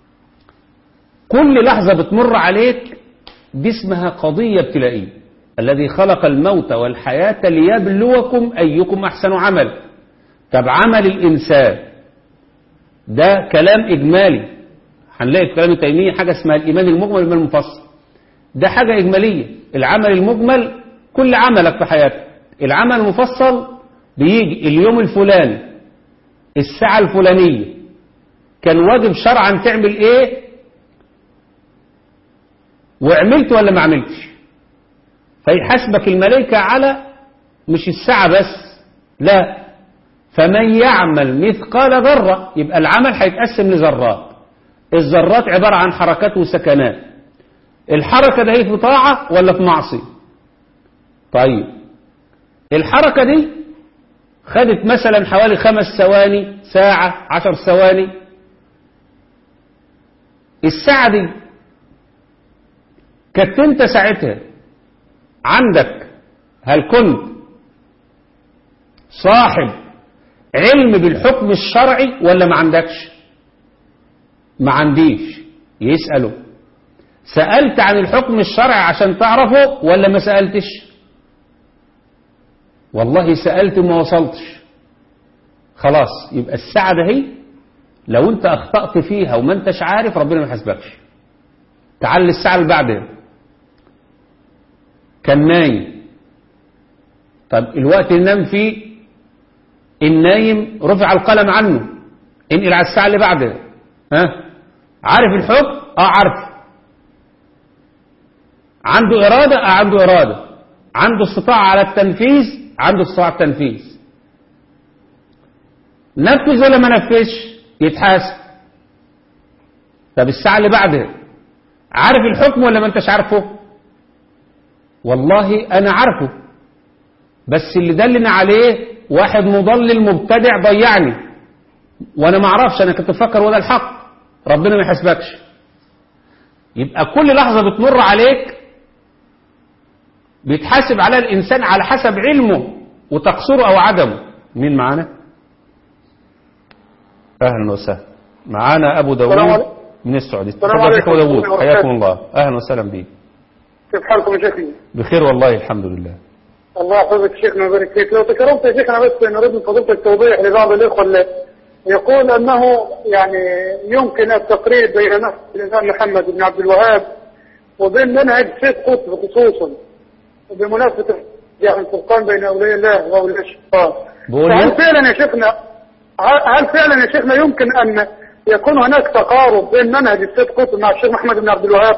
كل لحظة بتمر عليك دي اسمها قضية ابتلائية الذي خلق الموت والحياة ليبلوكم أيكم أحسن عمل طب عمل الإنسان ده كلام إجمالي هنلاقي في كلام تيمية حاجة اسمها الإيمان المجمل والإيمان المفصل ده حاجة إجمالية العمل المجمل كل عملك في حياتك العمل المفصل بيجي اليوم الفلاني الساعة الفلانية كان واجب شرعا تعمل ايه وعملت ولا ما عملتش فيحاسبك الملائكة على مش الساعة بس لا فمن يعمل مثقال ذرة يبقى العمل هيتقسم لذرات الذرات عبارة عن حركات وسكنات الحركة ده هي في طاعة ولا في معصية طيب الحركة دي خدت مثلا حوالي خمس ثواني ساعة عشر ثواني الساعة دي كنت انت ساعتها عندك هل كنت صاحب علم بالحكم الشرعي ولا ما عندكش ما عنديش يسأله سألت عن الحكم الشرعي عشان تعرفه ولا ما سألتش والله سألت وما وصلتش خلاص يبقى الساعة ده هي لو انت اخطأت فيها وما انتش عارف ربنا ما يحاسبكش تعال للساعة اللي بعدها كان نايم طب الوقت اللي نام فيه النايم رفع القلم عنه انقل على الساعة اللي بعدها ها عارف الحكم اه عارف عنده إرادة اه عنده إرادة عنده استطاعة على التنفيذ عنده استطاعة التنفيذ نفذ ولا ما نفذش يتحاسب طب الساعة اللي بعدها عارف الحكم ولا ما انتش عارفه والله انا عارفه بس اللي دلنا عليه واحد مضلل مبتدع ضيعني وانا ما اعرفش انا كنت بفكر وده الحق ربنا ما يحاسبكش يبقى كل لحظة بتمر عليك بيتحاسب على الانسان على حسب علمه وتقصيره او عدمه مين معانا اهلا وسهلا معانا ابو السلام داوود عليكم. من السعوديه السلام تفضل يا شيخ عليكم. ابو داوود السلام حياكم عليكم. الله اهلا وسهلا بيك كيف حالكم يا شيخنا؟ بخير والله الحمد لله الله يحفظك شيخنا ويبارك فيك لو تكرمت يا شيخنا بس نريد من فضيلتك توضيح لبعض الاخوه اللي يقول انه يعني يمكن التقريب بين نفس الامام محمد بن عبد الوهاب وبين منهج سيد قطب خصوصا بمناسبه يعني الفرقان بين اولياء الله واولياء الشيطان بقول فهل إيه؟ فعلا يا شيخنا هل فعلا يا شيخنا يمكن ان يكون هناك تقارب بين منهج السيد قطب مع الشيخ محمد بن عبد الوهاب؟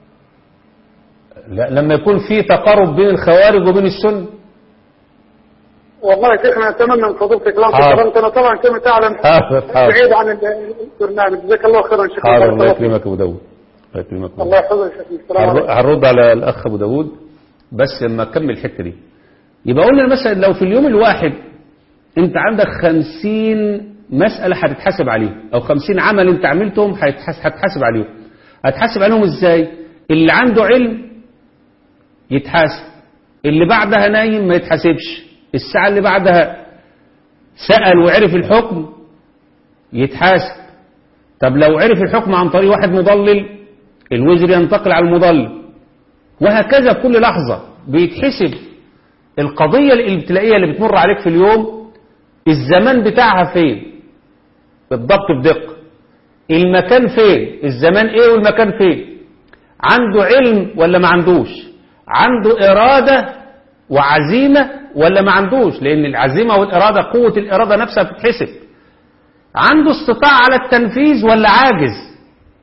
لا لما يكون في تقارب بين الخوارج وبين السنه والله يا شيخنا اتمنى من فضيلتك لو حاضر. تكرمت انا طبعا كما تعلم حاضر، حاضر. بعيد عن البرنامج جزاك الله خيرا شيخنا حاضر بارك الله الله فيك. يكرمك ابو داوود الله يكرمك أبو الله داوود. يحفظك يا شيخنا السلام هنر- عليكم هنرد على الاخ ابو داوود بس لما اكمل الحته دي يبقى قلنا مثلا لو في اليوم الواحد انت عندك خمسين مسألة هتتحاسب عليهم او خمسين عمل انت عملتهم هيتحاس- هتحاسب عليهم هتحاسب عليهم ازاي اللي عنده علم يتحاسب اللي بعدها نايم ما يتحاسبش الساعة اللي بعدها سأل وعرف الحكم يتحاسب طب لو عرف الحكم عن طريق واحد مضلل الوزر ينتقل على المضلل وهكذا في كل لحظة بيتحسب القضية الابتلائية اللي بتمر عليك في اليوم الزمان بتاعها فين بالضبط بدقة المكان فين الزمان ايه والمكان فين عنده علم ولا ما عندوش عنده إرادة وعزيمة ولا ما عندوش لأن العزيمة والإرادة قوة الإرادة نفسها بتتحسب عنده استطاعة على التنفيذ ولا عاجز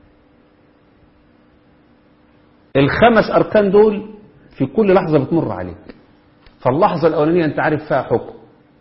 الخمس أركان دول في كل لحظة بتمر عليك فاللحظة الأولانية أنت عارف فيها حكم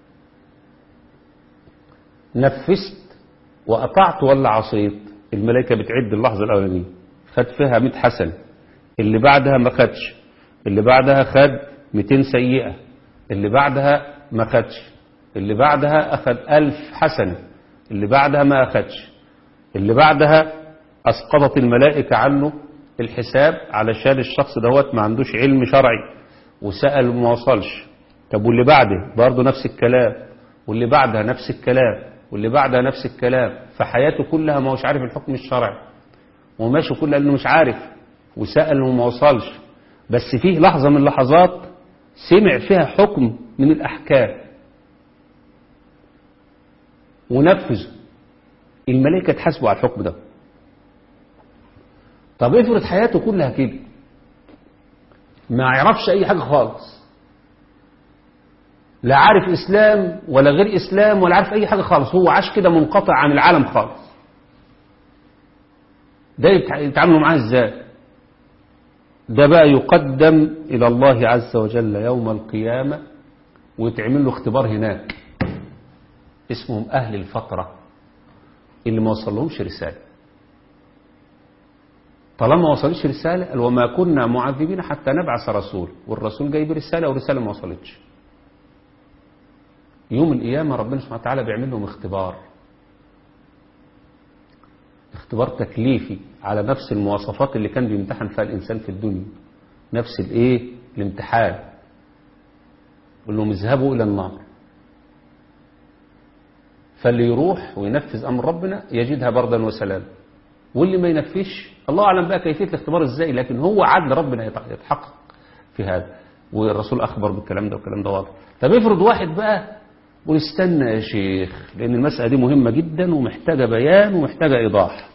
نفذت وأطعت ولا عصيت الملائكة بتعد اللحظة الأولانية خد فيها 100 حسنة اللي بعدها ما خدش اللي بعدها خد 200 سيئة اللي بعدها ما خدش اللي بعدها أخد 1000 حسنة اللي بعدها ما أخدش اللي بعدها أسقطت الملائكة عنه الحساب علشان الشخص دوت ما عندوش علم شرعي وسأل وما وصلش طب واللي بعده برضه نفس الكلام واللي بعدها نفس الكلام واللي بعدها نفس الكلام فحياته كلها ما هوش عارف الحكم الشرعي وماشي كل انه مش عارف وسأل وما وصلش بس فيه لحظة من اللحظات سمع فيها حكم من الأحكام ونفذه الملائكة تحاسبوا على الحكم ده طب افرض حياته كلها كده ما يعرفش أي حاجة خالص لا عارف إسلام ولا غير إسلام ولا عارف أي حاجة خالص هو عاش كده منقطع عن العالم خالص ده يتعاملوا معاه ازاي ده بقى يقدم إلى الله عز وجل يوم القيامة ويتعمل له اختبار هناك اسمهم أهل الفترة اللي ما وصلهمش رسالة طالما ما وصلش رسالة قال وما كنا معذبين حتى نبعث رسول والرسول جايب رسالة والرسالة ما وصلتش يوم القيامة ربنا سبحانه وتعالى بيعمل لهم اختبار اختبار تكليفي على نفس المواصفات اللي كان بيمتحن فيها الإنسان في الدنيا نفس الايه الامتحان يقول لهم اذهبوا إلى النار فاللي يروح وينفذ أمر ربنا يجدها بردا وسلاما واللي ما ينفذش الله أعلم بقى كيفية الاختبار ازاي لكن هو عدل ربنا يتحقق في هذا والرسول أخبر بالكلام ده والكلام ده واضح طب افرض واحد بقى ونستنى يا شيخ لأن المسألة دي مهمة جدا ومحتاجة بيان ومحتاجة إيضاح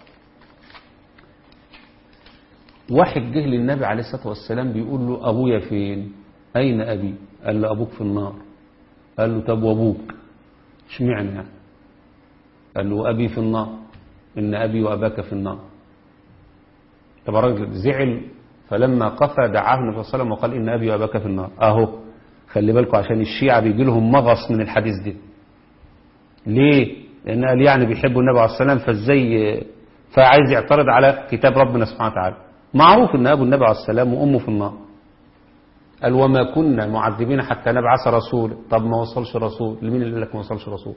واحد جه للنبي عليه الصلاة والسلام بيقول له أبويا فين أين أبي قال له أبوك في النار قال له طب وأبوك اشمعنى يعني قال له أبي في النار إن أبي وأباك في النار طب الراجل زعل فلما قفى دعاه النبي صلى الله عليه وسلم وقال إن أبي وأباك في النار أهو خلي بالكم عشان الشيعة بيجي لهم مغص من الحديث ده ليه لأن قال يعني بيحبوا النبي عليه السلام فازاي فعايز يعترض على كتاب ربنا سبحانه وتعالى معروف ان ابو النبي عليه السلام وامه في النار قال وما كنا معذبين حتى نبعث رسول طب ما وصلش رسول لمين اللي قال لك ما وصلش رسول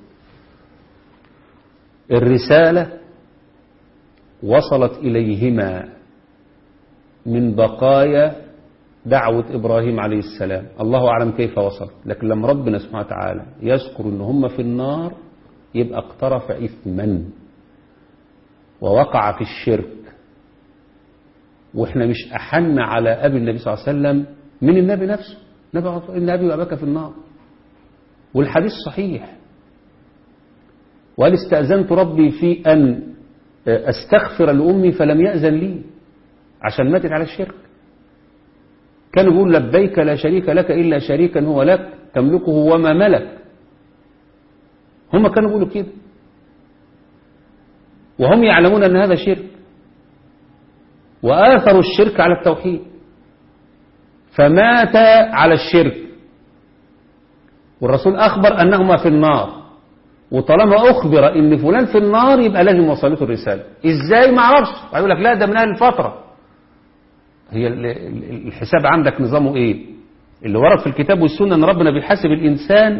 الرسالة وصلت إليهما من بقايا دعوة إبراهيم عليه السلام الله أعلم كيف وصل لكن لما ربنا سبحانه وتعالى يذكر أن هم في النار يبقى اقترف إثما ووقع في الشرك وإحنا مش أحن على أبي النبي صلى الله عليه وسلم من النبي نفسه إن أبي وأباك في النار والحديث صحيح وقال استأذنت ربي في أن أستغفر لأمي فلم يأذن لي عشان ماتت على الشرك كان يقول لبيك لا شريك لك إلا شريكا هو لك تملكه وما ملك هم كانوا يقولوا كده وهم يعلمون أن هذا شرك وآثروا الشرك على التوحيد فمات على الشرك والرسول أخبر أنهما في النار وطالما أخبر إن فلان في النار يبقى لازم وصلته الرسالة إزاي ما عرفش يقول لك لا ده من أهل الفترة هي الحساب عندك نظامه إيه اللي ورد في الكتاب والسنة أن ربنا بيحاسب الإنسان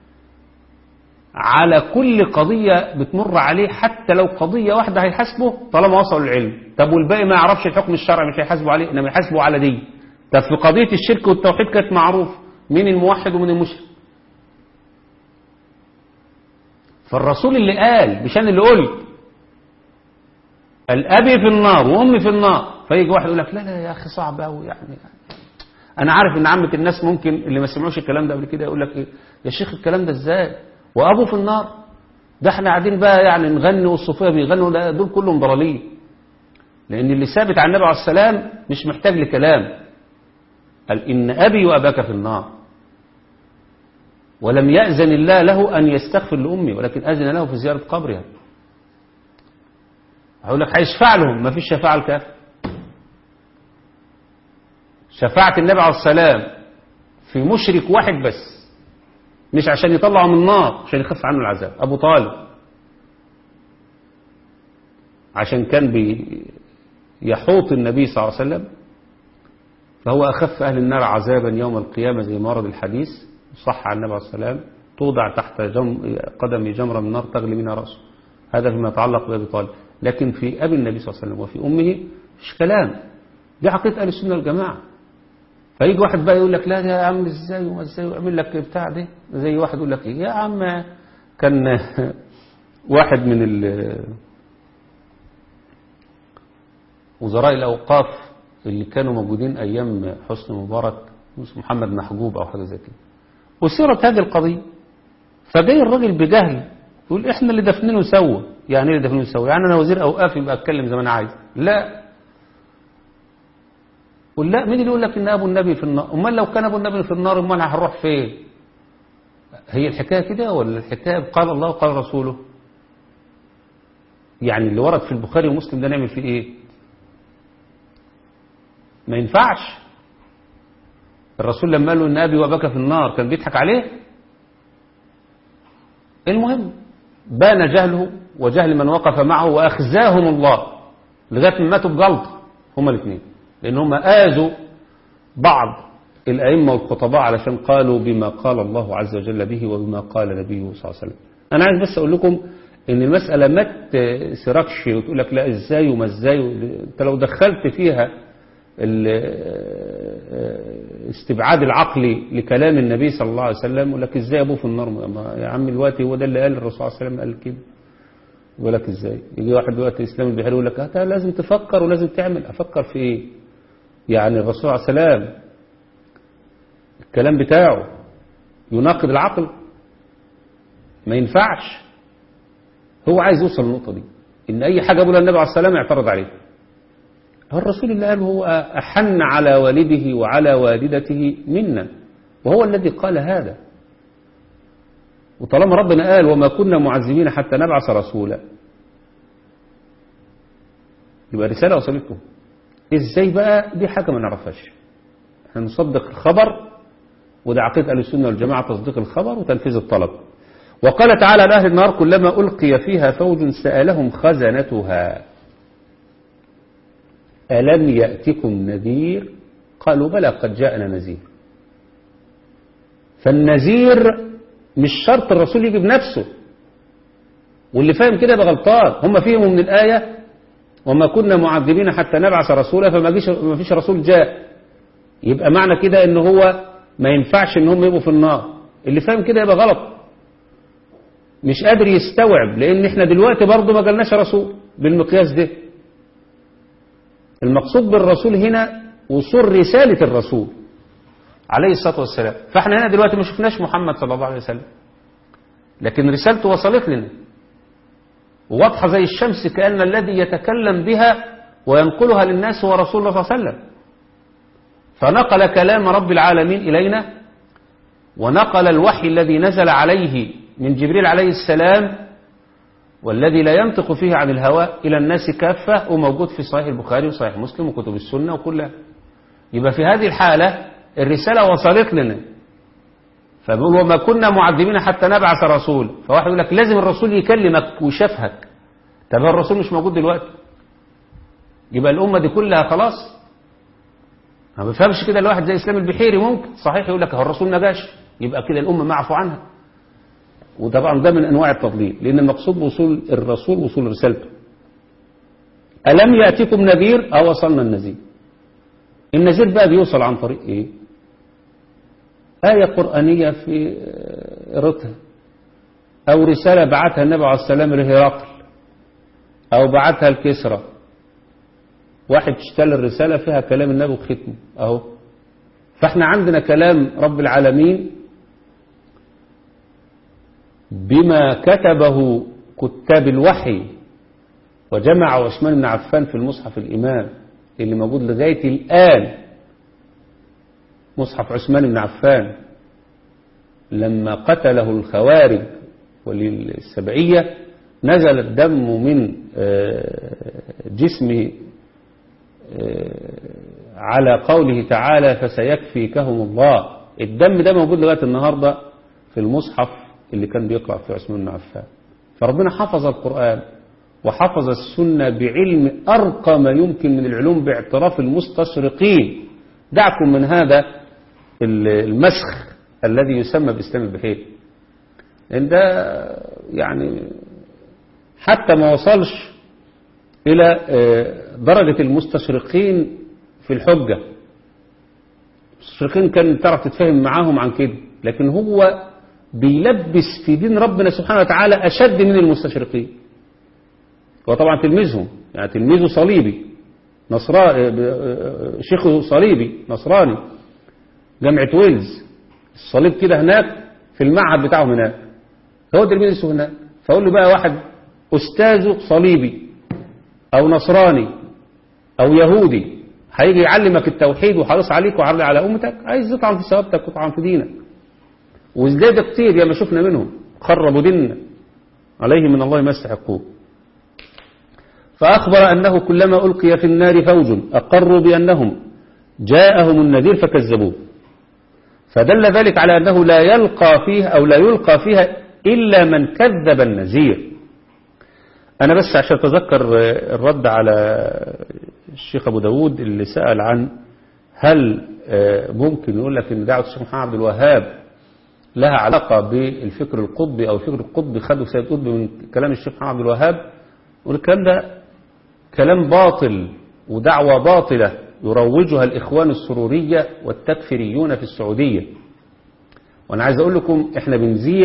على كل قضية بتمر عليه حتى لو قضية واحدة هيحاسبه طالما وصل العلم طب والباقي ما يعرفش الحكم الشرعي مش هيحاسبه عليه إنما يحاسبه على دي طب في قضية الشرك والتوحيد كانت معروف مين الموحد ومين المشرك فالرسول اللي قال مش انا اللي قلت الأبي في النار وأمي في النار فيجي واحد يقول لك لا لا يا أخي صعب أوي يعني أنا عارف إن عامة الناس ممكن اللي ما سمعوش الكلام ده قبل كده يقول لك إيه يا شيخ الكلام ده إزاي وأبوه في النار ده احنا قاعدين بقى يعني نغني والصوفية بيغنوا لا دول كلهم ضلالين لأن اللي ثابت عن النبي عليه السلام مش محتاج لكلام قال إن أبي وأباك في النار ولم يأذن الله له أن يستغفر لأمي ولكن أذن له في زيارة قبرها هقول لك هيشفع لهم ما فيش شفاعة الكافر شفاعة النبي عليه السلام في مشرك واحد بس مش عشان يطلعه من النار عشان يخف عنه العذاب أبو طالب عشان كان بيحوط النبي صلى الله عليه وسلم فهو أخف أهل النار عذابا يوم القيامة زي ما ورد الحديث صح عن النبي عليه السلام توضع تحت جم... قدم جمرة من النار تغلي منها رأسه هذا فيما يتعلق بأبي طالب لكن في أبي النبي صلى الله عليه وسلم وفي أمه مش كلام دي عقيدة أهل السنة والجماعة فيجي واحد بقى يقول لك لا ده يا عم ازاي وما ازاي ويعمل لك بتاع ده زي واحد يقول لك ايه يا عم كان واحد من وزراء الأوقاف اللي كانوا موجودين أيام حسني مبارك اسمه محمد محجوب أو حاجة زي كده وسيرت هذه القضية فجاي الراجل بجهل يقول احنا اللي دفنينه سوا يعني ايه اللي دفنينه سوا يعني انا وزير اوقاف يبقى اتكلم زي ما انا عايز لا قول لا مين اللي يقول لك ان ابو النبي في النار امال لو كان ابو النبي في النار امال هنروح فين هي الحكايه كده ولا الحكايه قال الله وقال رسوله يعني اللي ورد في البخاري ومسلم ده نعمل فيه ايه ما ينفعش الرسول لما قال له ان ابي واباك في النار كان بيضحك عليه المهم بان جهله وجهل من وقف معه واخزاهم الله لغايه ما ماتوا بجلط هما الاثنين لان هم اذوا بعض الائمه والخطباء علشان قالوا بما قال الله عز وجل به وبما قال نبيه صلى الله عليه وسلم انا عايز بس اقول لكم ان المساله ما تسركش وتقول لك لا ازاي وما ازاي انت لو دخلت فيها الاستبعاد العقلي لكلام النبي صلى الله عليه وسلم يقول لك ازاي ابوه في النار يا عم دلوقتي هو ده اللي قال الرسول صلى الله عليه وسلم قال كده يقول لك ازاي يجي واحد دلوقتي اسلام البحيري يقول لك اه لازم تفكر ولازم تعمل افكر في ايه يعني الرسول عليه السلام الكلام بتاعه يناقض العقل ما ينفعش هو عايز يوصل للنقطه دي ان اي حاجه بقولها النبي عليه السلام يعترض عليه هو الرسول اللي قال هو أحن على والده وعلى والدته منا وهو الذي قال هذا وطالما ربنا قال وما كنا معذبين حتى نبعث رسولا يبقى رسالة وصلتكم ازاي بقى دي حاجة ما نعرفهاش احنا نصدق الخبر وده عقيدة أهل السنة والجماعة تصديق الخبر وتنفيذ الطلب وقال تعالى لأهل النار كلما ألقي فيها فوج سألهم خزنتها ألم يأتكم نذير قالوا بلى قد جاءنا نذير فالنذير مش شرط الرسول يجي بنفسه واللي فاهم كده يبقى غلطان هم فهموا من الآية وما كنا معذبين حتى نبعث رسولا فما جيش ما فيش رسول جاء يبقى معنى كده ان هو ما ينفعش ان هم يبقوا في النار اللي فاهم كده يبقى غلط مش قادر يستوعب لان احنا دلوقتي برضه ما جالناش رسول بالمقياس ده المقصود بالرسول هنا وصول رسالة الرسول عليه الصلاة والسلام فاحنا هنا دلوقتي ما شفناش محمد صلى الله عليه وسلم لكن رسالته وصلت لنا واضحة زي الشمس كأن الذي يتكلم بها وينقلها للناس هو رسول الله صلى الله عليه وسلم فنقل كلام رب العالمين إلينا ونقل الوحي الذي نزل عليه من جبريل عليه السلام والذي لا ينطق فيه عن الهوى إلى الناس كافة وموجود في صحيح البخاري وصحيح مسلم وكتب السنة وكلها يبقى في هذه الحالة الرسالة وصلت لنا فبيقول وما كنا معذبين حتى نبعث رسول فواحد يقول لك لازم الرسول يكلمك ويشافهك طب الرسول مش موجود دلوقتي يبقى الأمة دي كلها خلاص ما بفهمش كده الواحد زي إسلام البحيري ممكن صحيح يقول لك هو الرسول ما جاش يبقى كده الأمة معفو عنها وطبعا ده من أنواع التضليل لأن المقصود بوصول الرسول وصول رسالته ألم يأتكم نذير أو وصلنا النذير النذير بقى بيوصل عن طريق ايه آية قرآنية في رتها أو رسالة بعتها النبي عليه السلام لهرقل أو بعتها الكسرى واحد اشترى الرسالة فيها كلام النبي وختمه أهو فاحنا عندنا كلام رب العالمين بما كتبه كتاب الوحي وجمع عثمان بن عفان في المصحف الإمام اللي موجود لغاية الآن مصحف عثمان بن عفان لما قتله الخوارج وللسبعية نزل الدم من جسمه على قوله تعالى فسيكفيكهم الله الدم ده موجود لغاية النهاردة في المصحف اللي كان بيقرأ في عثمان بن عفان فربنا حفظ القرآن وحفظ السنة بعلم أرقى ما يمكن من العلوم باعتراف المستشرقين دعكم من هذا المسخ الذي يسمى بإسلام البحير لأن ده يعني حتى ما وصلش إلى درجة المستشرقين في الحجة المستشرقين كان تعرف تتفاهم معاهم عن كده لكن هو بيلبس في دين ربنا سبحانه وتعالى أشد من المستشرقين هو طبعا تلميذهم يعني تلميذه صليبي نصراني شيخه صليبي نصراني جامعة ويلز الصليب كده هناك في المعهد بتاعهم هناك هو ده اللي بيدرسه هناك فأقول له بقى واحد أستاذه صليبي أو نصراني أو يهودي هيجي يعلمك التوحيد وحريص عليك وعلى على أمتك عايز يطعن في ثوابتك ويطعن في دينك وازداد كتير يا ما شفنا منهم خربوا ديننا عليه من الله ما يستحقوه فأخبر أنه كلما ألقي في النار فوج أقروا بأنهم جاءهم النذير فكذبوه فدل ذلك على أنه لا يلقى فيه أو لا يلقى فيها إلا من كذب النذير أنا بس عشان أتذكر الرد على الشيخ أبو داود اللي سأل عن هل ممكن يقول لك أن دعوة الشيخ محمد عبد الوهاب لها علاقة بالفكر القطبي أو الفكر القطبي خدوا سيد قطبي من كلام الشيخ محمد عبد الوهاب والكلام ده كلام باطل ودعوة باطلة يروجها الإخوان السرورية والتكفيريون في السعودية وأنا عايز أقول لكم إحنا بنذيع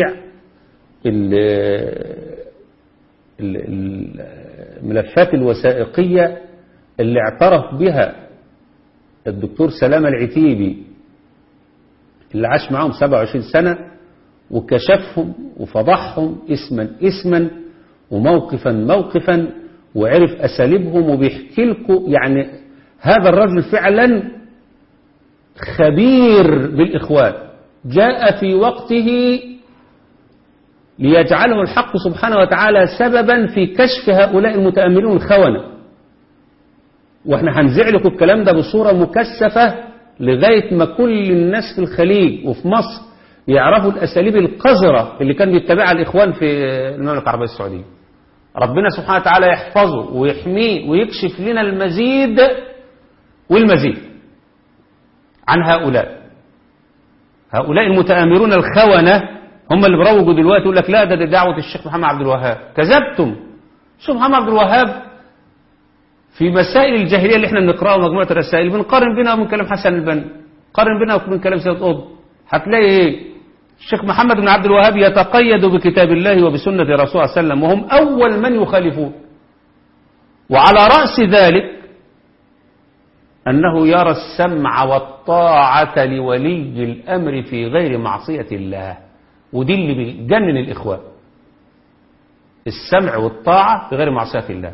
الملفات الوثائقية اللي اعترف بها الدكتور سلام العتيبي اللي عاش معاهم 27 سنة وكشفهم وفضحهم اسما اسما وموقفا موقفا وعرف أساليبهم وبيحكي لكم يعني هذا الرجل فعلا خبير بالإخوان جاء في وقته ليجعله الحق سبحانه وتعالى سببا في كشف هؤلاء المتأملون الخونة واحنا هنزع لكم الكلام ده بصورة مكثفة لغاية ما كل الناس في الخليج وفي مصر يعرفوا الأساليب القذرة اللي كان بيتبعها الإخوان في المملكة العربية السعودية ربنا سبحانه وتعالى يحفظه ويحميه ويكشف لنا المزيد والمزيد عن هؤلاء هؤلاء المتآمرون الخونة هم اللي بروجوا دلوقتي يقول لك لا ده, ده دعوة الشيخ محمد عبد الوهاب كذبتم الشيخ محمد عبد الوهاب في مسائل الجاهلية اللي احنا بنقراها مجموعة الرسائل بنقارن بينها وبين كلام حسن البنا قارن بينها وبين كلام سيد قطب هتلاقي ايه الشيخ محمد بن عبد الوهاب يتقيد بكتاب الله وبسنة رسول الله صلى الله عليه وسلم وهم أول من يخالفون وعلى رأس ذلك أنه يرى السمع والطاعة لولي الأمر في غير معصية الله ودي اللي بيجنن الإخوان السمع والطاعة في غير معصية الله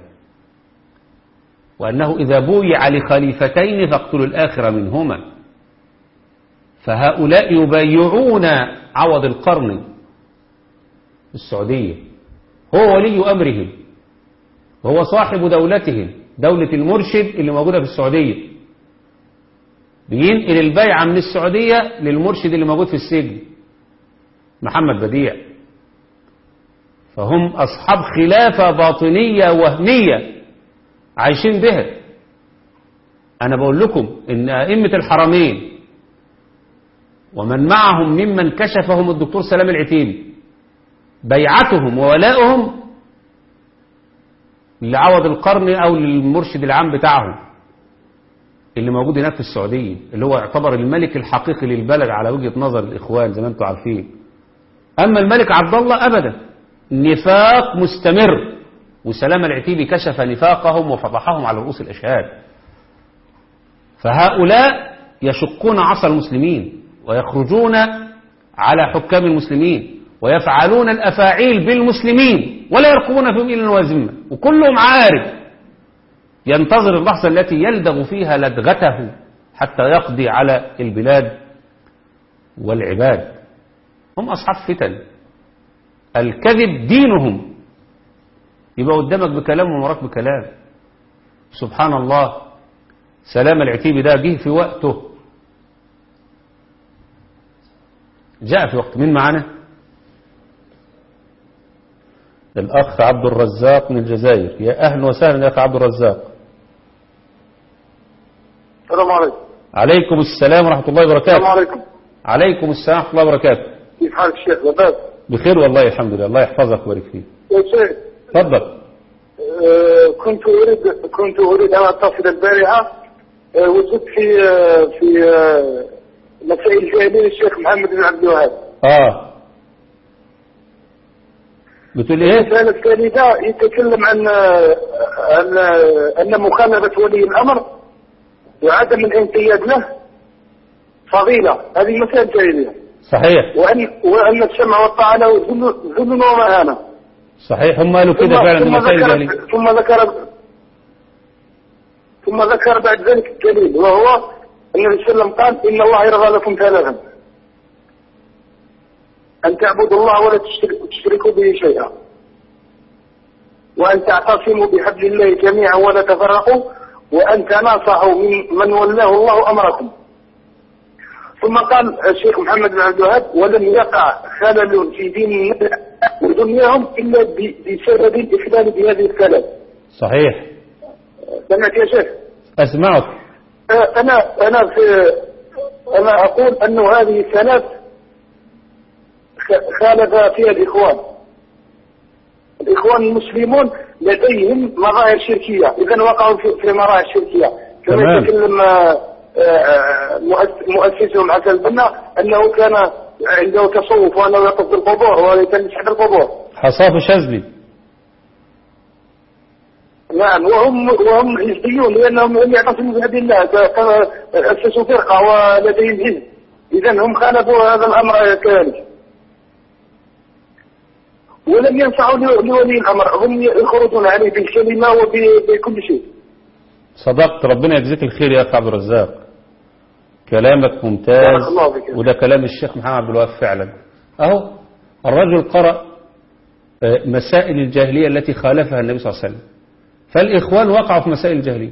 وأنه إذا بويع لخليفتين فاقتلوا الآخر منهما فهؤلاء يبايعون عوض القرن السعودية هو ولي أمرهم وهو صاحب دولتهم دولة المرشد اللي موجودة في السعودية بينقل البيعة من السعودية للمرشد اللي موجود في السجن محمد بديع فهم أصحاب خلافة باطنية وهمية عايشين بها أنا بقول لكم إن أئمة الحرمين ومن معهم ممن كشفهم الدكتور سلام العتيبي بيعتهم وولائهم لعوض القرن أو للمرشد العام بتاعهم اللي موجود هناك في السعودية اللي هو يعتبر الملك الحقيقي للبلد على وجهة نظر الإخوان زي ما انتم عارفين أما الملك عبد الله أبدا نفاق مستمر وسلام العتيبي كشف نفاقهم وفضحهم على رؤوس الأشهاد فهؤلاء يشقون عصا المسلمين ويخرجون على حكام المسلمين ويفعلون الأفاعيل بالمسلمين ولا يرقبون فيهم إلا وذمة وكلهم عارف ينتظر اللحظة التي يلدغ فيها لدغته حتى يقضي على البلاد والعباد هم أصحاب فتن الكذب دينهم يبقى قدامك بكلام ومراك بكلام سبحان الله سلام العتيبي ده جه في وقته جاء في وقت مين معانا الأخ عبد الرزاق من الجزائر يا أهلا وسهلا يا أخ عبد الرزاق السلام عليكم عليكم السلام ورحمة الله السلام وبركاته عليكم عليكم السلام ورحمة الله وبركاته كيف حالك الشيخ لباس بخير والله الحمد لله الله يحفظك ويبارك فيك يا شيخ تفضل آه، كنت أريد كنت أريد أن أتصل البارحة آه، وجدت في آه، في آه، مسائل الجاهلية الشيخ محمد بن عبد الوهاب اه بتقول ايه الرسالة الثالثة يتكلم عن عن أن مخالفة ولي الأمر وعدم الانقياد له فضيلة هذه مسائل جاهلية صحيح وأن وأن السمع والطاعة له ذل ذل ومهانة صحيح هم قالوا كده ثم- فعلا في ثم مسائل ذكر جاهلية ثم ذكر ثم ذكر بعد ذلك الدليل وهو أن النبي صلى الله عليه وسلم قال إن الله يرضى لكم ثلاثا أن تعبدوا الله ولا تشترك- تشركوا به شيئا وأن تعتصموا بحبل الله جميعا ولا تفرقوا وأن تناصحوا من من ولاه الله أمركم ثم قال الشيخ محمد بن عبد الوهاب ولم يقع خلل في دين الناس ودنياهم إلا ب- بسبب الإخلال بهذه الثلاث صحيح سمعت يا شيخ اسمعك آه، أنا أنا في أنا أقول أن هذه الثلاث خ- خالف فيها الإخوان الإخوان المسلمون لديهم مظاهر شركية إذا وقعوا في في مظاهر شركية كما تمام. يتكلم آه، آه، مؤس- مؤسسهم حسن البنا أنه كان عنده تصوف وأنه يقف بالقبور ويتنسح بالقبور حصاف شاذلي نعم وهم وهم حزبيون لانهم هم يعتصموا بهدي الله كما اسسوا فرقه ولديهم حزب اذا هم خالفوا هذا الامر كذلك ولم ينفعوا لو- لولي الامر هم يخرجون عليه بالكلمه وبكل شيء صدقت ربنا يجزيك الخير يا اخ عبد الرزاق كلامك ممتاز بارك الله فيك. وده كلام الشيخ محمد عبد الوهاب فعلا اهو الرجل قرأ آه، مسائل الجاهلية التي خالفها النبي صلى الله عليه وسلم فالإخوان وقعوا في مسائل الجاهلية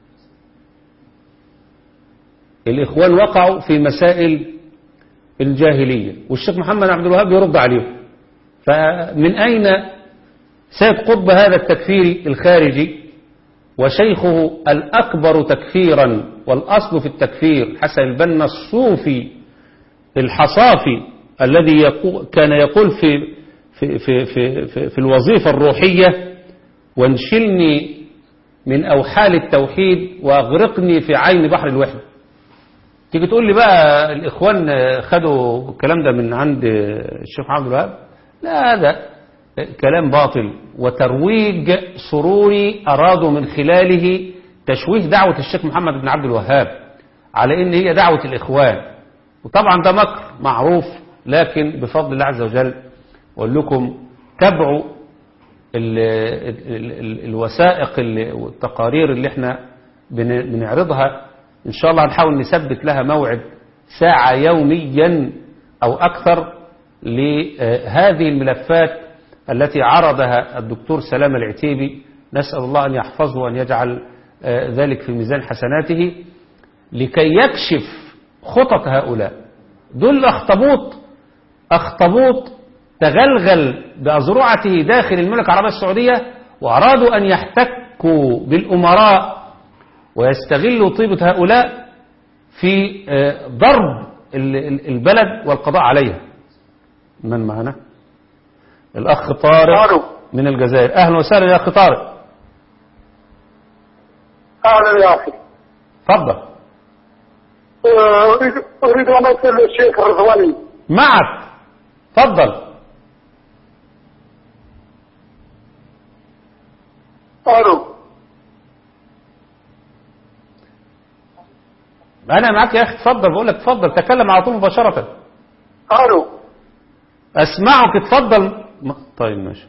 الإخوان وقعوا في مسائل الجاهلية والشيخ محمد عبد الوهاب يرد عليهم فمن أين سيد قطب هذا التكفيري الخارجي وشيخه الأكبر تكفيرا والأصل في التكفير حسن البنا الصوفي الحصافي الذي يقول كان يقول في في في في في, في الوظيفة الروحية وانشلني من أوحال التوحيد وأغرقني في عين بحر الوحدة تيجي تقول لي بقى الإخوان خدوا الكلام ده من عند الشيخ عبد الوهاب لا هذا كلام باطل وترويج سروري أرادوا من خلاله تشويه دعوة الشيخ محمد بن عبد الوهاب على إن هي دعوة الإخوان وطبعا ده مكر معروف لكن بفضل الله عز وجل أقول لكم تابعوا ال ال ال الوثائق اللي والتقارير اللي احنا بن- بنعرضها إن شاء الله هنحاول نثبت لها موعد ساعة يوميا أو أكثر لهذه الملفات التي عرضها الدكتور سلام العتيبي نسأل الله أن يحفظه وأن يجعل آه، ذلك في ميزان حسناته لكي يكشف خطط هؤلاء دول أخطبوط أخطبوط تغلغل بأذرعته داخل المملكة العربية السعودية وأرادوا أن يحتكوا بالأمراء ويستغلوا طيبة هؤلاء في آه، ضرب ال- ال- البلد والقضاء عليها من معنا الأخ طارق طارق. من الجزائر أهلا وسهلا يا أخ طارق اهلا يا اخي تفضل آه، أريد أريد أن أصل للشيخ الرضواني معك تفضل ألو انا معاك يا اخي تفضل بقول لك تفضل تكلم على طول مباشره ألو اسمعك اتفضل ما- طيب ماشي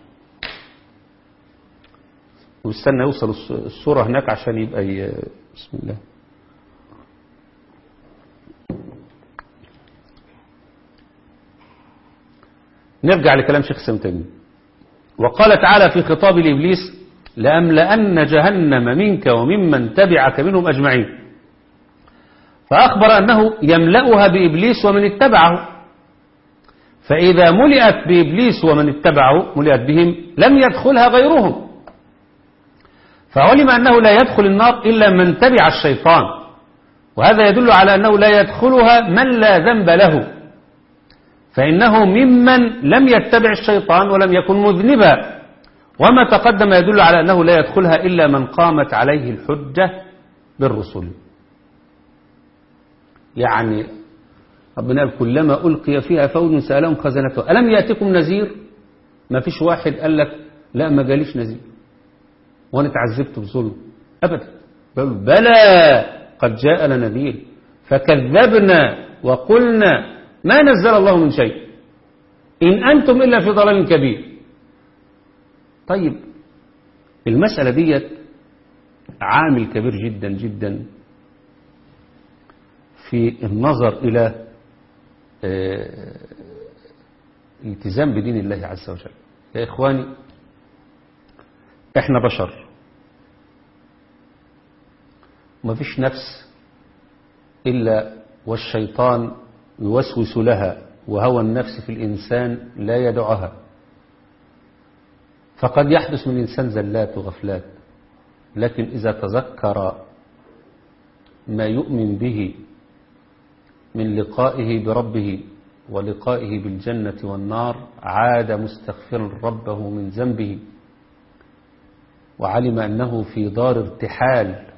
واستنى يوصل الص- الصورة هناك عشان يبقى ي... بسم الله نرجع لكلام شيخ سمتمي وقال تعالى في خطاب لإبليس لأملأن جهنم منك وممن تبعك منهم أجمعين فأخبر أنه يملأها بإبليس ومن اتبعه فإذا ملئت بإبليس ومن اتبعه ملئت بهم لم يدخلها غيرهم فعلم أنه لا يدخل النار إلا من تبع الشيطان وهذا يدل على أنه لا يدخلها من لا ذنب له فإنه ممن لم يتبع الشيطان ولم يكن مذنبا وما تقدم يدل على أنه لا يدخلها إلا من قامت عليه الحجة بالرسل يعني ربنا قال كلما ألقي فيها فوج سألهم خزنته ألم يأتكم نذير ما فيش واحد قال لك لا ما جاليش نذير وانا اتعذبت بظلم أبدا بل بلى قد جاءنا نذير فكذبنا وقلنا ما نزل الله من شيء إن أنتم إلا في ضلال كبير طيب المسألة ديت عامل كبير جدا جدا في النظر إلى آه، الالتزام بدين الله عز وجل يا إخواني إحنا بشر ما فيش نفس إلا والشيطان يوسوس لها وهوى النفس في الإنسان لا يدعها فقد يحدث من الإنسان زلات وغفلات لكن إذا تذكر ما يؤمن به من لقائه بربه ولقائه بالجنة والنار عاد مستغفرا ربه من ذنبه وعلم أنه في دار ارتحال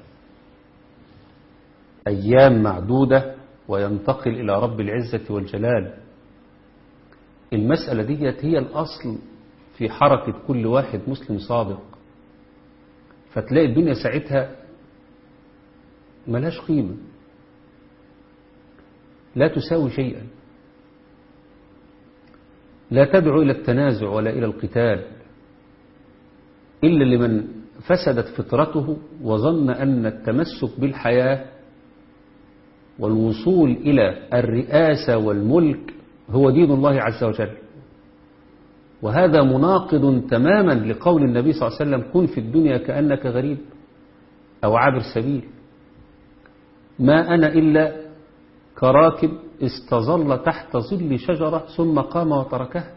أيام معدودة وينتقل إلى رب العزة والجلال المسألة ديت هي الأصل في حركة كل واحد مسلم صادق فتلاقي الدنيا ساعتها ملهاش قيمة لا تساوي شيئا لا تدعو إلى التنازع ولا إلى القتال إلا لمن فسدت فطرته وظن أن التمسك بالحياة والوصول إلى الرئاسة والملك هو دين الله عز وجل وهذا مناقض تماما لقول النبي صلى الله عليه وسلم كن في الدنيا كأنك غريب أو عابر سبيل ما أنا إلا كراكب استظل تحت ظل شجرة ثم قام وتركها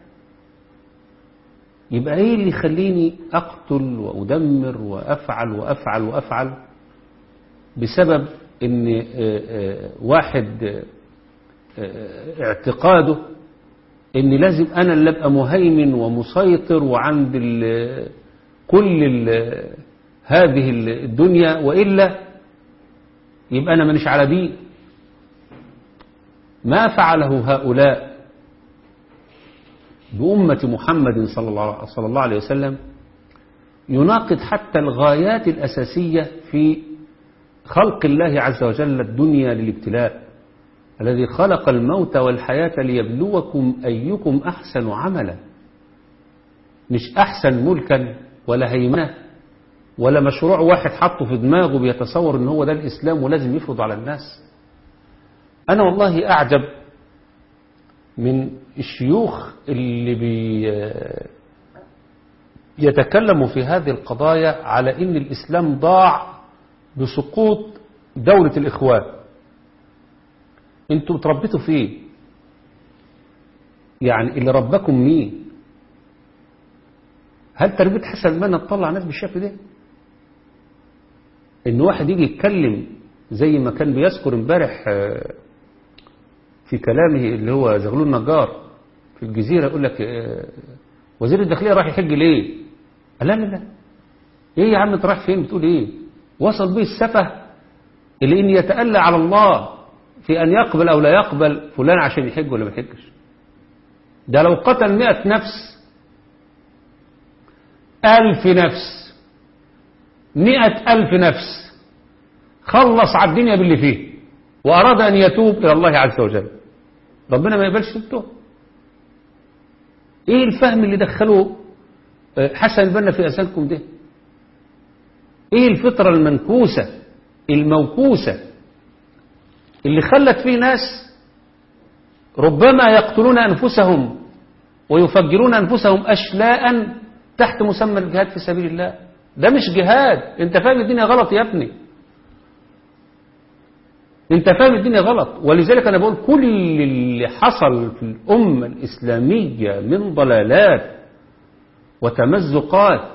يبقى ايه اللي يخليني اقتل وادمر وافعل وافعل وافعل بسبب ان واحد اعتقاده ان لازم انا اللي ابقى مهيمن ومسيطر وعند ال كل ال هذه الدنيا والا يبقى انا مانيش على دين ما فعله هؤلاء بأمة محمد صلى الله, صلى الله عليه وسلم يناقض حتى الغايات الأساسية في خلق الله عز وجل الدنيا للابتلاء الذي خلق الموت والحياة ليبلوكم أيكم أحسن عملا مش أحسن ملكا ولا هيمنة ولا مشروع واحد حطه في دماغه بيتصور ان هو ده الإسلام ولازم يفرض على الناس أنا والله أعجب من الشيوخ اللي بي يتكلموا في هذه القضايا على ان الاسلام ضاع بسقوط دولة الاخوان انتوا اتربيتوا فيه يعني اللي ربكم مين هل تربية حسن بنا تطلع ناس بالشكل ده ان واحد يجي يتكلم زي ما كان بيذكر امبارح في كلامه اللي هو زغلول النجار في الجزيرة يقول لك وزير الداخلية راح يحج ليه لا لا لا ايه يا عم انت رايح فين بتقول ايه وصل به السفه اللي ان يتألى على الله في أن يقبل أو لا يقبل فلان عشان يحج ولا ما يحجش ده لو قتل مئة نفس ألف نفس مئة ألف نفس خلص على الدنيا باللي فيه وأراد أن يتوب إلى الله عز وجل ربنا ما يقبلش التوبة إيه الفهم اللي دخله حسن البنا في أسانكم ده إيه الفطرة المنكوسة الموكوسة اللي خلت فيه ناس ربما يقتلون أنفسهم ويفجرون أنفسهم أشلاء تحت مسمى الجهاد في سبيل الله ده مش جهاد انت فاهم الدنيا غلط يا ابني انت فاهم الدنيا غلط ولذلك انا بقول كل اللي حصل في الأمة الإسلامية من ضلالات وتمزقات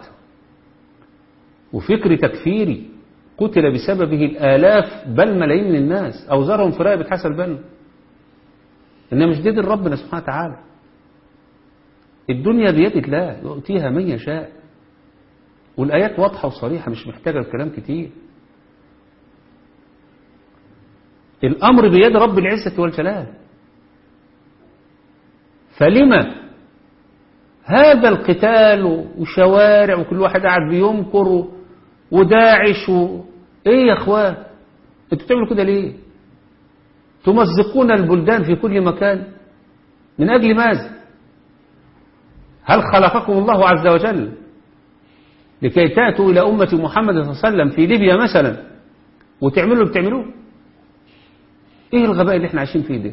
وفكر تكفيري قتل بسببه الآلاف بل ملايين من الناس أوزارهم في رقبة حسن البنا إنما مش دين ربنا سبحانه وتعالى الدنيا بيد الله يؤتيها من يشاء والآيات واضحة وصريحة مش محتاجة الكلام كتير الأمر بيد رب العزة والجلال فلما هذا القتال وشوارع وكل واحد قاعد بيمكر وداعش و... ايه يا اخوان انتوا بتعملوا كده ليه تمزقون البلدان في كل مكان من اجل ماذا هل خلقكم الله عز وجل لكي تأتوا إلى أمة محمد صلى الله عليه وسلم في ليبيا مثلا وتعملوا اللي بتعملوه ايه الغباء اللي احنا عايشين فيه ده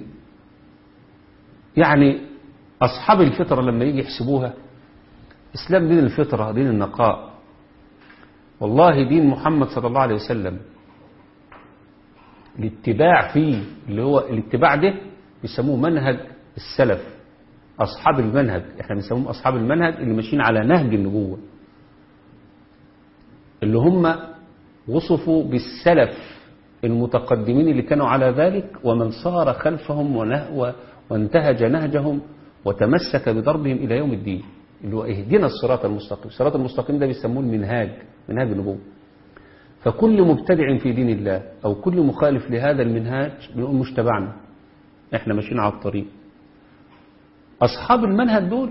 يعني أصحاب الفطرة لما يجي يحسبوها إسلام دين الفطرة دين النقاء والله دين محمد صلى الله عليه وسلم الاتباع فيه اللي هو الاتباع ده بيسموه منهج السلف أصحاب المنهج احنا بنسموهم أصحاب المنهج اللي ماشيين على نهج النبوة اللي هم وصفوا بالسلف المتقدمين اللي كانوا على ذلك ومن صار خلفهم وانتهج نهجهم وتمسك بضربهم إلى يوم الدين اللي هو اهدنا الصراط المستقيم الصراط المستقيم ده بيسموه المنهاج منهاج النبوة فكل مبتدع في دين الله أو كل مخالف لهذا المنهاج بيقول مش تبعنا احنا ماشيين على الطريق أصحاب المنهج دول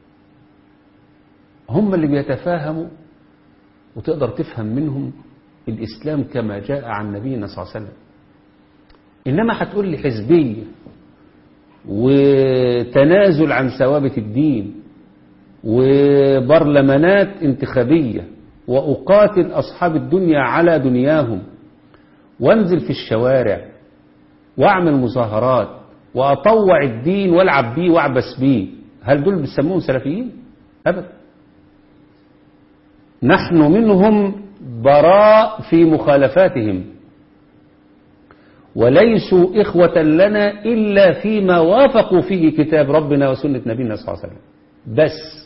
هم اللي بيتفاهموا وتقدر تفهم منهم الإسلام كما جاء عن نبينا صلى الله عليه وسلم إنما هتقول لي حزبية وتنازل عن ثوابت الدين وبرلمانات انتخابية وأقاتل أصحاب الدنيا على دنياهم وانزل في الشوارع واعمل مظاهرات وأطوع الدين والعب بيه واعبس بيه هل دول بيسموهم سلفيين؟ أبدا نحن منهم براء في مخالفاتهم وليسوا إخوة لنا إلا فيما وافقوا فيه كتاب ربنا وسنة نبينا صلى الله عليه وسلم بس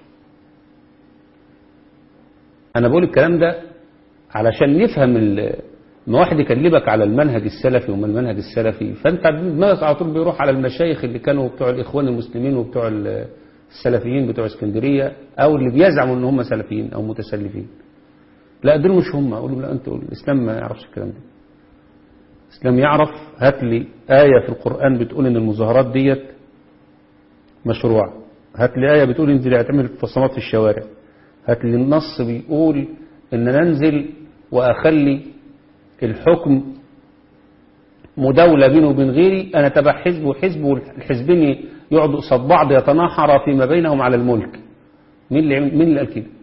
أنا بقول الكلام ده علشان نفهم ما واحد يكلمك على المنهج السلفي وما المنهج السلفي فأنت دماغك على طول بيروح على المشايخ اللي كانوا بتوع الإخوان المسلمين وبتوع السلفيين بتوع اسكندرية أو اللي بيزعموا إن هم سلفيين أو متسلفين لا دول مش هم أقول لهم لا أنت الإسلام ما يعرفش الكلام ده الإسلام يعرف هات لي آية في القرآن بتقول إن المظاهرات ديت مشروعة هات لي آية بتقول انزل اعتمل اتصامات في الشوارع هات لي النص بيقول إن ننزل وأخلي الحكم مداولة بينه وبين غيري أنا تبع حزب وحزب والحزبين يقعدوا قصاد بعض يتناحر فيما بينهم على الملك مين اللي مين اللي قال كده؟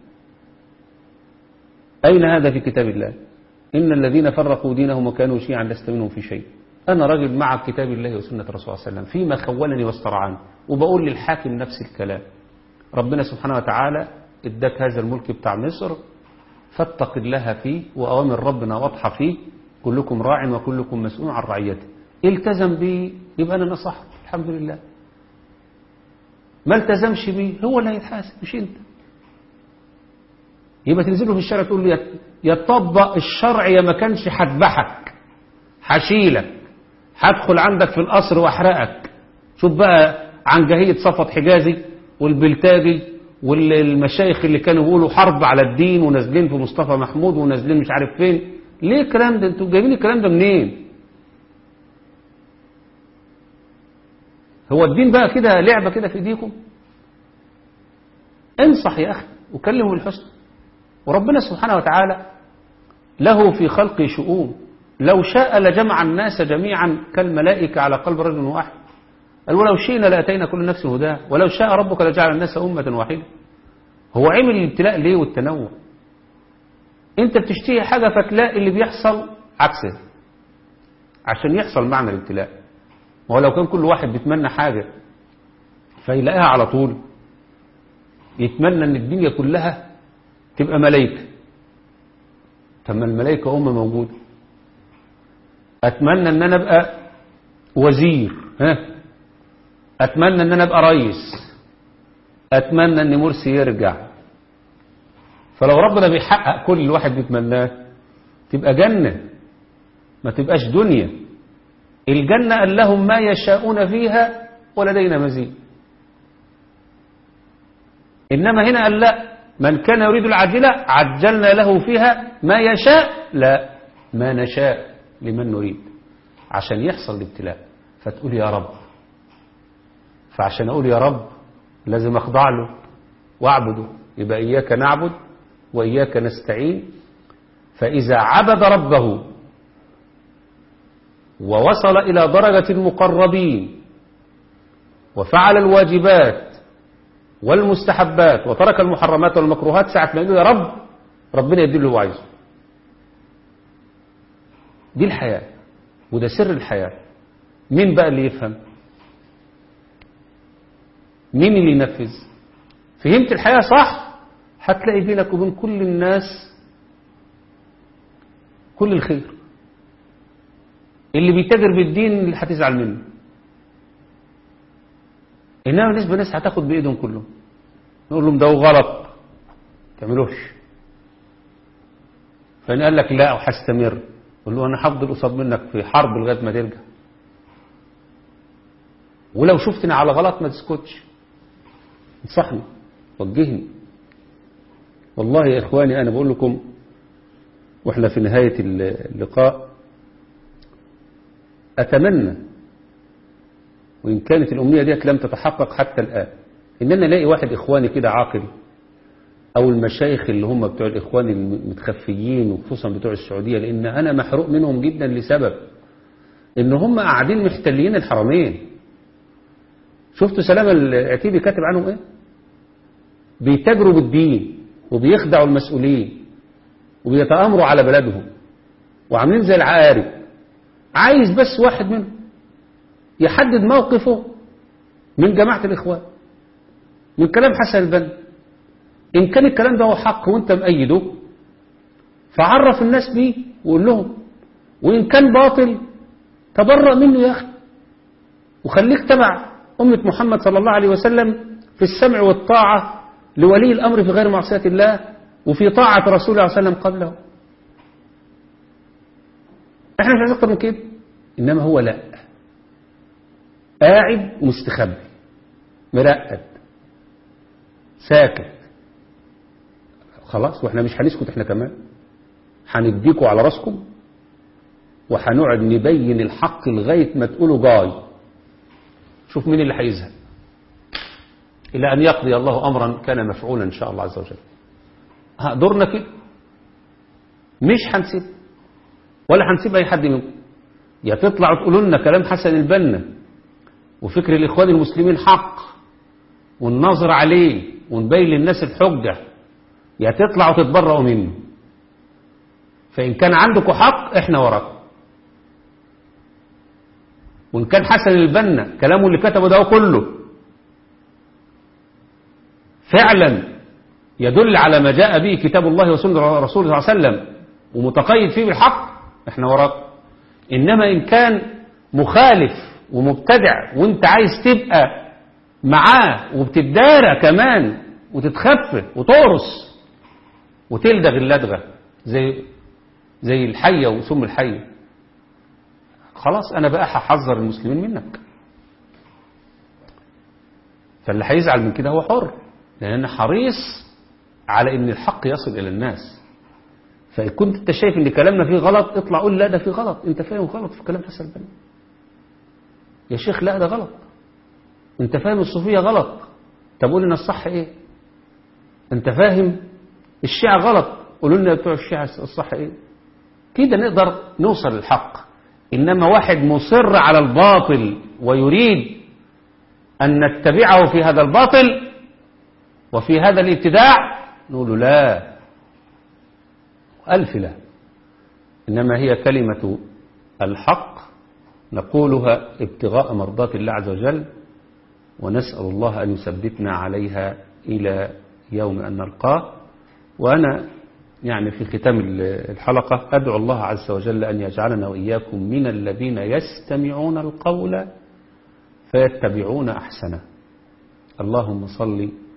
أين هذا في كتاب الله؟ إن الذين فرقوا دينهم وكانوا شيعا لست منهم في شيء أنا راجل مع كتاب الله وسنة الرسول صلى الله عليه وسلم فيما خولني واسترعاني وبقول للحاكم نفس الكلام ربنا سبحانه وتعالى اداك هذا الملك بتاع مصر فاتق الله فيه وأوامر ربنا واضحة فيه كلكم راع وكلكم مسؤول عن رعيته التزم به يبقى أنا نصحت الحمد لله ما التزمش به هو اللي هيتحاسب مش انت يبقى تنزله في الشارع تقول له يطبق الشرع يا ما كانش هذبحك هشيلك هدخل عندك في القصر واحرقك شوف بقى عن جهية صفت حجازي والبلتاجي والمشايخ اللي كانوا بيقولوا حرب على الدين ونازلين في مصطفى محمود ونازلين مش عارف فين ليه الكلام ده انتوا جايبين الكلام ده منين هو الدين بقى كده لعبة كده في ايديكم انصح يا أخي وكلمه بالحسن وربنا سبحانه وتعالى له في خلقه شؤون لو شاء لجمع الناس جميعا كالملائكة على قلب رجل واحد قال ولو شئنا لأتينا كل نفس هداه ولو شاء ربك لجعل الناس أمة واحدة هو عمل الابتلاء ليه والتنوع انت بتشتهي حاجة فتلاقي اللي بيحصل عكسه عشان يحصل معنى الابتلاء وهو لو كان كل واحد بيتمنى حاجة فيلاقيها على طول يتمنى ان الدنيا كلها تبقى ملائكة طب ما الملائكة أم موجودة أتمنى ان انا ابقى وزير ها أتمنى ان انا ابقى رئيس أتمنى ان مرسي يرجع فلو ربنا بيحقق كل الواحد بيتمناه تبقى جنة ما تبقاش دنيا الجنة قال لهم ما يشاءون فيها ولدينا مزيد إنما هنا قال لا من كان يريد العاجلة عجلنا له فيها ما يشاء لا ما نشاء لمن نريد عشان يحصل الابتلاء فتقول يا رب فعشان أقول يا رب لازم أخضع له وأعبده يبقى إياك نعبد وإياك نستعين فإذا عبد ربه ووصل إلى درجة المقربين وفعل الواجبات والمستحبات وترك المحرمات والمكروهات ساعة ما يقول يا رب ربنا يدي له هو عايزه دي الحياة وده سر الحياة مين بقى اللي يفهم مين اللي ينفذ فهمت الحياة صح هتلاقي بينك وبين كل الناس كل الخير اللي بيتاجر بالدين اللي هتزعل منه انما بالنسبه للناس هتاخد بايدهم كلهم نقول لهم ده غلط تعملوش فان قال لك لا وهستمر قول له انا هفضل قصاد منك في حرب لغايه ما ترجع ولو شفتني على غلط ما تسكتش انصحني وجهني والله يا اخواني انا بقول لكم واحنا في نهايه اللقاء اتمنى وإن كانت الأمنية ديت لم تتحقق حتى الآن إن أنا الاقي واحد إخواني كده عاقل أو المشايخ اللي هم بتوع الإخوان المتخفيين وخصوصا بتوع السعودية لأن أنا محروق منهم جدا لسبب إن هم قاعدين محتلين الحرمين شفتوا سلام العتيبي كاتب عنهم إيه بيتاجروا بالدين وبيخدعوا المسؤولين وبيتآمروا على بلدهم وعاملين زي العقارب عايز بس واحد منهم يحدد موقفه من جماعة الإخوان من كلام حسن البنا إن كان الكلام ده هو حق وانت مأيده فعرف الناس بيه وقول لهم وإن كان باطل تبرأ منه يا أخي وخليك تبع أمة محمد صلى الله عليه وسلم في السمع والطاعة لولي الأمر في غير معصية الله وفي طاعة رسول الله صلى الله عليه وسلم قبله احنا مش عايزين اكتر من كده انما هو لا قاعد مستخبي مرقد ساكت خلاص واحنا مش هنسكت احنا كمان هنديكوا على راسكم وهنقعد نبين الحق لغايه ما تقولوا جاي شوف مين اللي هيزهق الى ان يقضي الله امرا كان مفعولا ان شاء الله عز وجل دورنا كده مش هنسيب ولا هنسيب اي حد منكم يا تطلعوا تقولوا لنا كلام حسن البنا وفكر الإخوان المسلمين حق والنظر عليه ونبين للناس الحجة يا تطلعوا تتبرأوا منه فإن كان عندكم حق إحنا وراكم وإن كان حسن البنا كلامه اللي كتبه ده كله فعلا يدل على ما جاء به كتاب الله وسنة رسوله صلى الله عليه وسلم ومتقيد فيه بالحق إحنا وراكم إنما إن كان مخالف ومبتدع وانت عايز تبقى معاه وبتدارى كمان وتتخفف وتقرص وتلدغ اللدغة زي زي الحية وسم الحية خلاص انا بقى هحذر المسلمين منك فاللي هيزعل من كده هو حر لان انا حريص على ان الحق يصل الى الناس فإن كنت انت شايف ان كلامنا فيه غلط اطلع قول لا ده فيه غلط انت فاهم غلط في كلام حسن البنا يا شيخ لا ده غلط انت فاهم الصوفية غلط طب قول لنا الصح ايه انت فاهم الشيعة غلط قولوا لنا بتوع الشيعة الصح ايه كده نقدر نوصل للحق انما واحد مصر على الباطل ويريد ان نتبعه في هذا الباطل وفي هذا الابتداع نقول له لا ألف لا إنما هي كلمة الحق نقولها ابتغاء مرضات الله عز وجل ونسأل الله أن يثبتنا عليها إلى يوم أن نلقاه وأنا يعني في ختام الحلقة أدعو الله عز وجل أن يجعلنا وإياكم من الذين يستمعون القول فيتبعون أحسنه اللهم صل